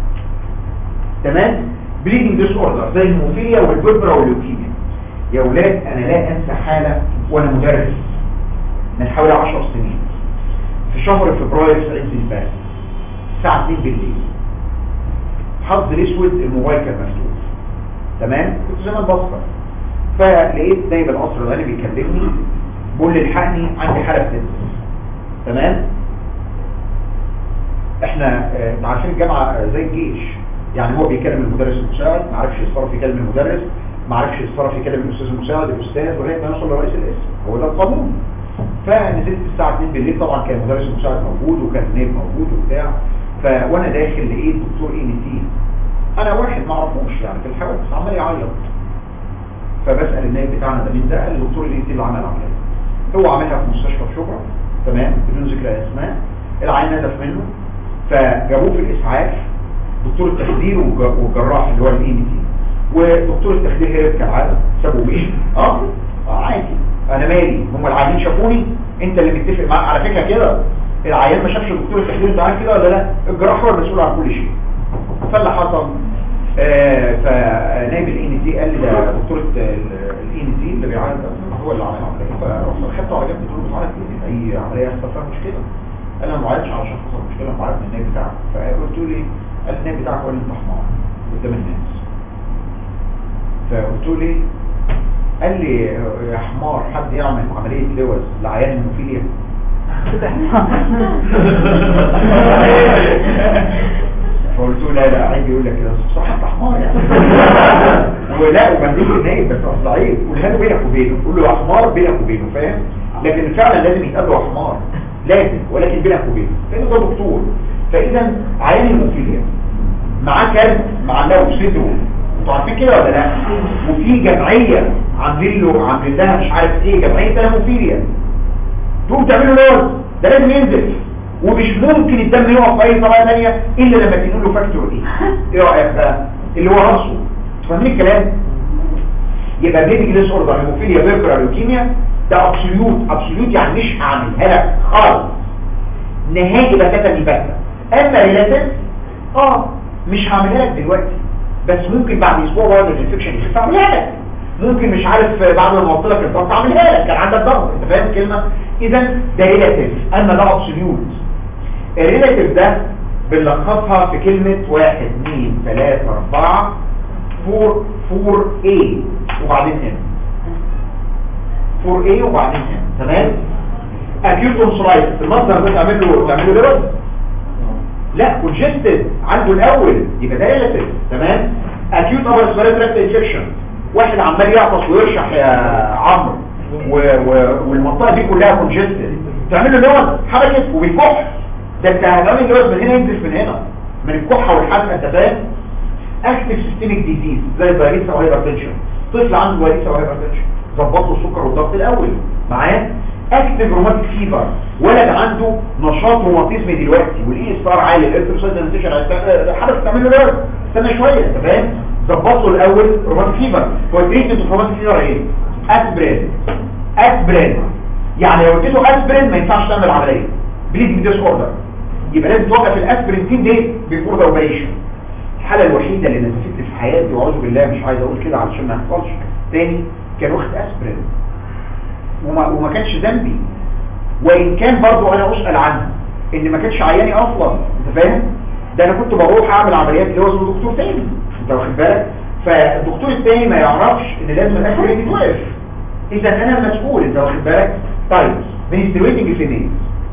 تمام bleeding disorder زي الهيموفيليا والبربرا واللوكيميا يا اولاد انا لا انسى حاله وانا مدرس من حوالي 10 سنين في شهر فبراير في عز البرد الساعه 2 بالليل حظ الاسود الموبايل كان مفتوح تمام كنت زمان بصفر فلقيت نايب القصر الغني بيكلمني بيقول لي الحقني عندي حاله تنس تمام احنا آه، انتوا عارفين الجامعه آه، زي الجيش يعني هو بيكلم المدرس المساعد ما عرفش يتصرف يكلم المدرس ما عرفش يتصرف يكلم الاستاذ المساعد الاستاذ لغايه ما يوصل لرئيس القسم هو ده القانون فنزلت الساعه 2 بالليل طبعا كان المدرس المساعد موجود وكان النائب موجود وبتاع ف وانا داخل لقيت دكتور اي ان تي انا واحد ما اعرفوش يعني في الحوادث عمال يعيط فبسال النائب بتاعنا ده مين ده قال لي الدكتور الاي ان تي اللي عمل العمليه هو عاملها في مستشفى في شبرا تمام بدون ذكر اسماء العين نزف منه فجابوه في الاسعاف دكتور التخدير والج- والجراح اللي هو الاي ان تي ودكتور التخدير هرب كالعاده سابوه مشي اه آه، عادي انا مالي هم العيانين شافوني انت اللي متفق معاه على فكره كده العيان ما شافش دكتور التخدير انت عارف كده ولا لا الجراح هو المسؤول عن كل شيء فاللي حصل آه فنائب الاي ان تي قال لي ده دكتور الاي ان تي اللي بيعالج ده هو اللي عمل العمليه فرحت خدته على جنب قلت له بتعالج ليه؟ اي عمليه يحصل فيها مشكله قال انا ما بعالجش علشان حصل مشكله انا بعالج من النائب بتاعك فقلت له ليه؟ قال النائب بتاعك هو اللي انت حمار قدام الناس فقلت له ليه؟ قال لي يا حمار حد يعمل عمليه لوز لعيان هيموفيليا فقلت له لا لا عيب يقول لك كده بس بصراحه انت حمار يعني ولا وبديك النايب بس اصل عيب قولها له بينك وبينه قول له يا حمار بينك وبينه فاهم لكن فعلا لازم يتقال له يا حمار لازم ولكن بينك وبينه لانه ده دكتور فاذا عيان الموفيليا معاه كارت معلقه في صدره انتوا عارفين كده ولا لا وفي جمعيه عاملين له عاملين لها مش عارف ايه جمعيه تلاموفيليا تقوم تعملوا لوز ده لازم ينزل ومش ممكن الدم يقف في اي طبقه ثانيه الا لما تنقل له فاكتور ايه ايه رايك بقى اللي هو راسه فاهمين الكلام يبقى بليدنج ديس اوردر هيموفيليا بيركرا لوكيميا ده ابسوليوت ابسوليوت يعني مش هعملها لك خالص نهائي بتاتا البتة اما ريلاتيف اه مش هعملها لك دلوقتي بس ممكن بعد اسبوع بعد الانفكشن يخف اعملها لك ممكن مش عارف بعد ما احط لك الضغط اعملها لك كان عندك ضغط انت فاهم الكلمه اذا ده ريلاتيف اما ده ابسوليوت الريلاتيف ده بنلخصها في كلمه 1 2 3 4 4 4 A وبعدين M 4 A وبعدين M تمام acute tonsillitis المصدر ده تعمل له تعمل له درس لا congested عنده الاول يبقى ده ريلاتيف تمام acute upper respiratory tract infection واحد عمال يعطس ويرشح يا عمرو و... و... والمنطقه دي كلها congested تعمل له لون حركه وبيكح ده انت هتعمل اللوز من هنا ينزل من هنا من الكحه والحزقه انت فاهم اكتف سيستميك ديزيز زي الفيروس او هايبرتنشن طفل عنده فيروس او هايبرتنشن ظبط له السكر والضغط الاول معايا اكتف روماتيك فيبر ولد عنده نشاط روماتيزمي دلوقتي والاي اس ار عالي الارثروسايتيزيشن حضرتك تعمل له لوز استنى شويه انت فاهم ظبط له الاول روماتيك فيبر هو التريتمنت روماتيك فيبر ايه اسبرين اسبرين يعني لو اديته اسبرين ما ينفعش تعمل عمليه بليدنج ديس اوردر يبقى لازم توقف الاسبرين 10 دي بيفور ذا اوبريشن الحاله الوحيده اللي نزلت في حياتي واعوذ بالله مش عايز اقول كده علشان ما يحصلش تاني كان واخد اسبرين وما, وما كانش ذنبي وان كان برضو انا اسال عنه ان ما كانش عياني اصلا انت فاهم ده انا كنت بروح اعمل عمليات اللي هو اسمه دكتور تاني انت واخد بالك فالدكتور التاني ما يعرفش ان لازم الاسبرين يتوقف اذا انا المسؤول انت واخد بالك طيب منسترويتنج فيميل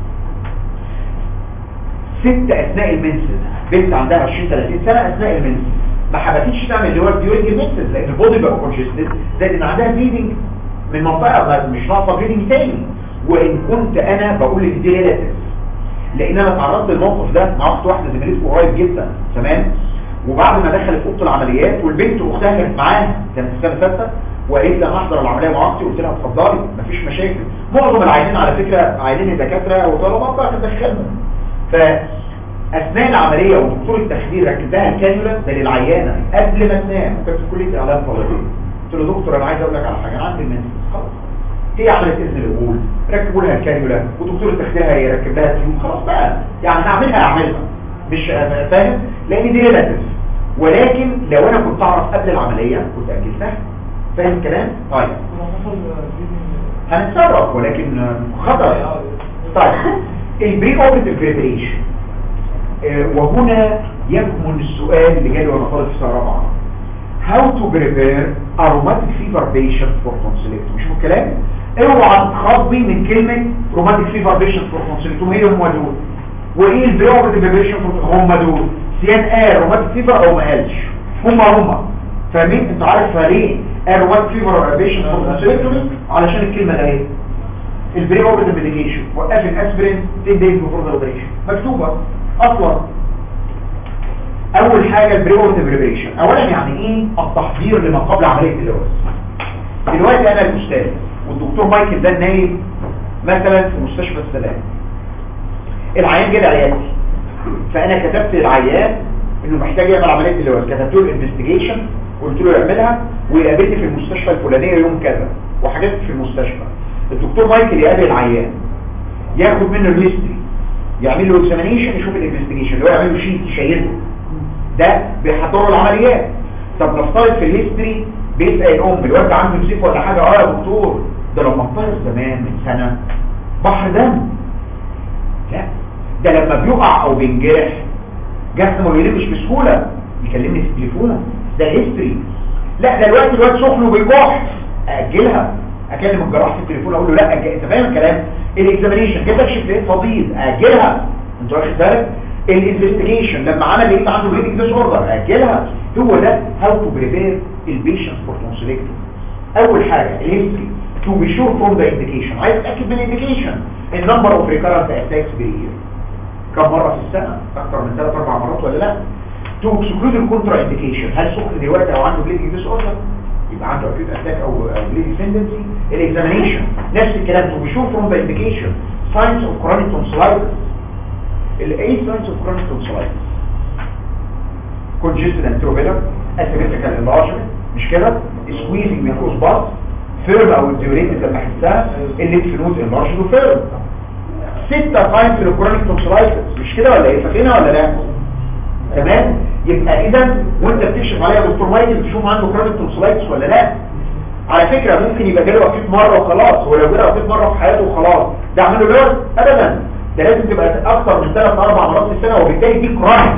ست اثناء المنسز بنت عندها 20 30 سنه اثناء المنسز ما حبتش تعمل اللي هو الديورنج المنسز لان البودي بقى كونشستد زائد ان عندها بليدنج من منطقه مش ناقصه بليدنج تاني وان كنت انا بقول لك دي ريلاتيف لان انا اتعرضت للموقف ده مع اخت واحده زميلتي قريب جدا تمام وبعد ما دخلت اوضه العمليات والبنت اختها كانت معاها كانت السنه السادسه وقالت لي انا هحضر العمليه مع اختي قلت لها اتفضلي مفيش مشاكل معظم العيانين على فكره عيانين الدكاتره وطلبات بقى تدخلهم فاثناء العمليه ودكتور التخدير ركب لها الكانيولا ده للعيانه قبل ما تنام وكانت في كليه اعلام طبيه قلت له دكتور انا عايز اقول لك على حاجه انا عندي المنسس خلاص هي عملت اذن القبول ركبوا لها الكانيولا ودكتور التخدير هيركب لها التيوب خلاص بقى يعني هعملها اعملها مش فاهم لان دي ريلاتيف ولكن لو انا كنت اعرف قبل العمليه كنت اجلتها فاهم الكلام طيب هنتصرف ولكن خطر طيب البري اوبريتيف بريبريشن وهنا يكمن السؤال اللي جالي وانا طالب في سنه رابعه how to prepare aromatic fever patient for tonsillectomy مش الكلام اوعى تخضي من كلمه romantic fever patient for tonsillectomy هي هم دول وايه البري اوبريتيف بريبريشن هم دول سيان قال روماتيك فيفر او ما قالش هم هم فاهمين انت عارف ليه قال روماتيك فيفر بريبريشن فور tonsillectomy علشان الكلمه ده ايه البري اوبريتيف ميديكيشن وقف الاسبرين 10 دايز بيفور ذا اوبريشن مكتوبه اصلا اول حاجه البري اوبريتيف بريبريشن اولا يعني ايه التحضير لما قبل عمليه اللوز دلوقتي انا الاستاذ والدكتور مايكل ده نايم مثلا في مستشفى السلام العيان جه عيادتي فانا كتبت للعيان انه محتاج يعمل عمليه اللوز كتبت له الانفستيجيشن قلت له يعملها ويقابلني في المستشفى الفلانيه يوم كذا وحاجات في المستشفى الدكتور مايكل يقابل العيان ياخد منه الهيستوري يعمل له اكزامينيشن يشوف الانفستيجيشن اللي هو يعمل له شيت يشيله ده بيحضروا العمليات طب نفترض في الهيستوري بيسال الام الواد ده عنده نزيف ولا حاجه اه يا دكتور ده لما انطلق زمان من سنه بحر دم لا ده لما بيقع او بينجرح جسمه ما بيلمش بسهوله يكلمني في التليفون ده هيستوري لا ده الوقت الواد سخن وبيكح اجلها اكلم الجراح في التليفون اقول له لا أجل. انت فاهم الكلام الاكزامينيشن جبت شيء لقيت فضيل اجلها انت واخد بالك الانفستيجيشن لما عمل لقيت عنده بريدنج ديس اوردر اجلها هو ده هاو تو بريبير البيشنت فور تونسيلكتومي اول حاجه الهيستوري تو بي شور فروم ذا انديكيشن عايز اتاكد من الانديكيشن النمبر اوف ريكارنت اتاكس بير كم مره في السنه اكتر من 3 4 مرات ولا لا تو اكسكلود الكونترا انديكيشن هل سخن دلوقتي او عنده بليدنج ديس اوردر يبقى عنده اكيوت اتاك او او ليدي تندنسي الاكزامينيشن نفس الكلام تو بيشوف فروم ذا انديكيشن ساينس اوف كرونيك تونسلايتس الايه ساينس اوف كرونيك تونسلايتس congested anterobeller asymmetrical enlargement مش كده squeezing mucous bud فيرم او الديوريتد لما احسها الليمف نود انلارجد وفيرم ستة تايمز للكرونيك تونسلايتس مش كده ولا ايه فاكرينها ولا لا تمام يبقى اذا وانت بتكشف عليها دكتور مايكل تشوف عنده كرونيك تونسلايتس ولا لا على فكرة ممكن يبقى جاله اكيد مرة وخلاص ولو جاله اكيد مرة في حياته وخلاص ده اعمله لورد ابدا ده لازم تبقى اكتر من 3 4 مرات في السنة وبالتالي دي كرونيك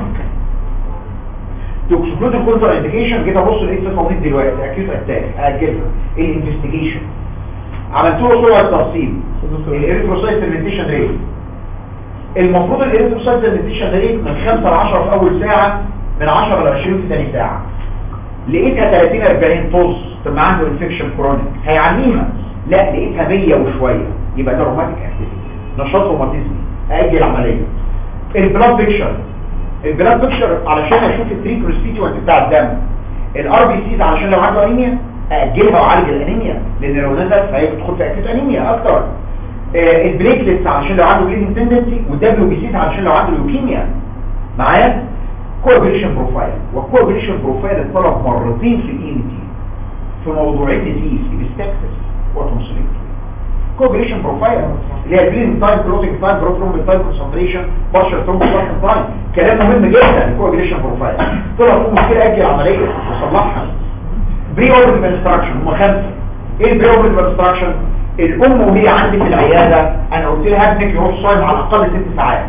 تكسكلود الكونتر انديكيشن جيت ابص لقيت في مريض دلوقتي اكيوت اتاك اجلها الانفستيجيشن عملت له صوره الترسيب الاريثروسايت فيرمنتيشن ريت المفروض الاريثروسايت فيرمنتيشن ريت من 5 ل 10 في اول ساعه من 10 ل 20 في ثاني ساعه لقيتها 30 40 طز طب ما عنده انفكشن كرونيك هيعانيها لا لقيتها 100 وشويه يبقى ده روماتيك اكتيفيتي نشاط روماتيزمي اجل العمليه البلاد بيكشر البلاد بيكشر علشان اشوف التري كونستيتوينت بتاع الدم الار بي سيز علشان لو عنده انيميا اجلها واعالج الانيميا لان لو نزل فهيدخل في اكيد انيميا اكتر آه البليتلتس علشان لو عنده بليدنج تندنسي والدبليو بي سيز علشان لو عنده لوكيميا معايا كوابريشن بروفايل والكوابريشن بروفايل اتطلب مرتين في الاي تي في موضوعين ديزيز الاستكسس وتونسيليتي كوبريشن بروفايل اللي هي بلين تايم كلوزنج تايم بروتروم تايم كونسنتريشن بارشل تروم تايم كلام مهم جدا الكوبريشن بروفايل طلع في مشكله اجل عمليه وصلحها بري اوربت انستراكشن هم خمسه ايه البري اوربت انستراكشن الام وهي عندي في العياده انا قلت لها ابنك يروح صايم على الاقل ست ساعات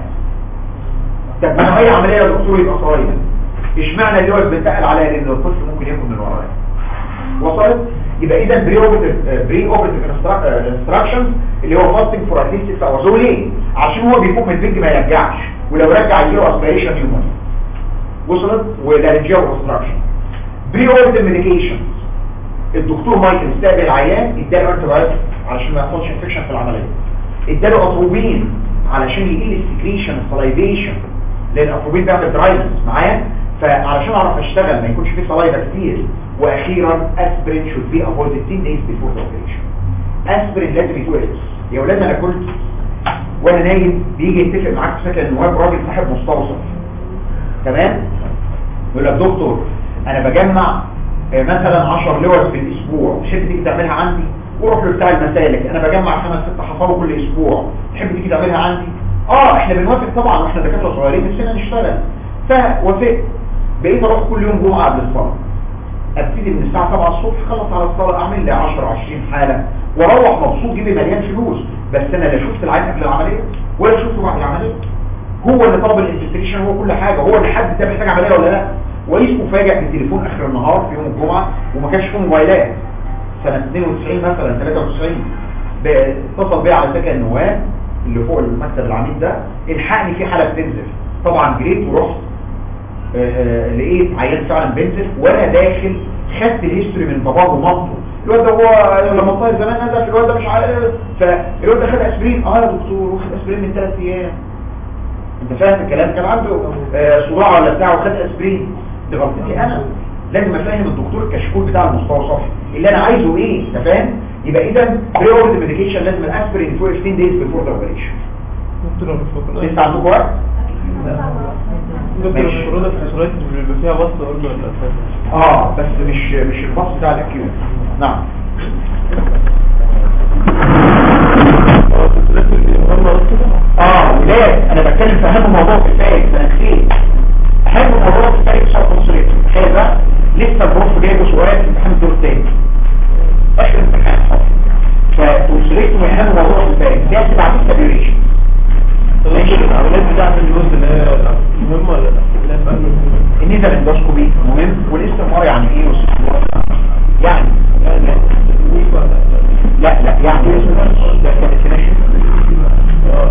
طب ما انا اي عمليه يا دكتور يبقى صايم اشمعنى اللي هو بيتقل عليا لان الطفل ممكن ياكل من ورايا وصلت يبقى اذا بري اوبرتيف بري اوبرتيف انستراكشنز اللي هو فاستنج فور اتليست 6 اورز ليه عشان هو بيفوق من البنج ما يرجعش ولو رجع يجيله اسبيريشن نيومونيا وصلت والالرجيا اوبستراكشن بري اوبرتيف ميديكيشن الدكتور مايكل استقبل العيان اداله انتبايوتيك علشان ما يحصلش انفكشن في العمليه اداله اتروبين علشان يقل السكريشن السلايفيشن لان الاتروبين بيعمل دراينس معايا فعلشان اعرف اشتغل ما يكونش فيه سلايفا كتير واخيرا اسبرين should be avoided 10 days before the operation اسبرين لازم يتوقف يا اولاد انا كنت وانا نايم بيجي يتفق معاك في سكن النواب راجل صاحب مستوصف تمام يقول لك دكتور انا بجمع آه، مثلا 10 لوز في الاسبوع تحب تيجي تعملها عندي وروح له بتاع المسالك انا بجمع خمس ست حصاوي كل اسبوع تحب تيجي تعملها عندي اه احنا بنوافق طبعا واحنا دكاتره صغيرين نفسنا نشتغل فوافقت بقيت اروح كل يوم جمعه قبل الصلاه ابتدي من الساعه 7 الصبح خلص على الصلاه اعمل لي 10 20 حاله واروح مبسوط جيبي مليان فلوس بس انا لا شفت العين قبل العمليه ولا شفته بعد العمليه هو اللي طلب الانفستيجيشن هو كل حاجه هو اللي حد ده محتاج عمليه ولا لا ورئيس مفاجئ بالتليفون اخر النهار في يوم الجمعه وما كانش فيه موبايلات سنه 92 مثلا 93 ب- اتصل بيا على سكن النواب اللي فوق المكتب العميد ده الحقني في حاله بتنزف طبعا جريت ورحت آه، لقيت عيان فعلا بنزف وانا داخل خدت الهيستوري من باباه ومامته الواد ده هو لما طاير زمان نزف الواد ده مش عارف فالواد ده خد اسبرين اه يا دكتور واخد اسبرين من ثلاث ايام انت فاهم الكلام كان عنده آه، صداع ولا بتاع وخد اسبرين دي غلطتي انا لازم افهم الدكتور الكشكول بتاع المستوصف اللي انا عايزه ايه انت فاهم يبقى اذا بريورد ميديكيشن لازم الاسبرين فور 15 دايز بيفور ذا اوبريشن دكتور الفقرات لسه عندكم وقت دكتور ماشي. الفقرات الفقرات بيبقى فيها بسط برضه ولا أساس؟ اه بس مش مش الباص بتاع الاكيوت نعم اه ولاد انا بتكلم في اهم موضوع في الفايق انا نسيت اهم موضوع في الفايق صار كونسوليت تخيل بقى لسه البروف جايبه سؤال في امتحان الدور الثاني اخر امتحان فكونسوليت هو اهم موضوع في الفايق ده تبع السابيوريشن ماشي العمليات بتاعت الجزء اللي هي مهمة ولا لا؟ اللي هي في قلب الجسم. النيزل اندوسكوبي مهم والاستمرار يعني ايه والاستمرار يعني يعني ويك ولا لا؟ لا لا يعني ده كانت ماشي اه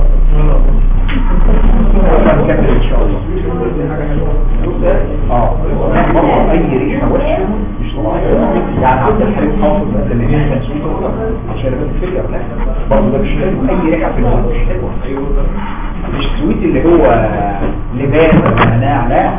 نكمل ان شاء الله اه برضه اي ريحه وحشه مش طبيعيه يعني عبد الحليم حافظ قبل ما يمشي كان سويت عشان بس الفكره في الاخر برضه ده مش حلو اي ريحه في الموت مش حلوه مش سويت اللي هو لبان ولا نعناع لا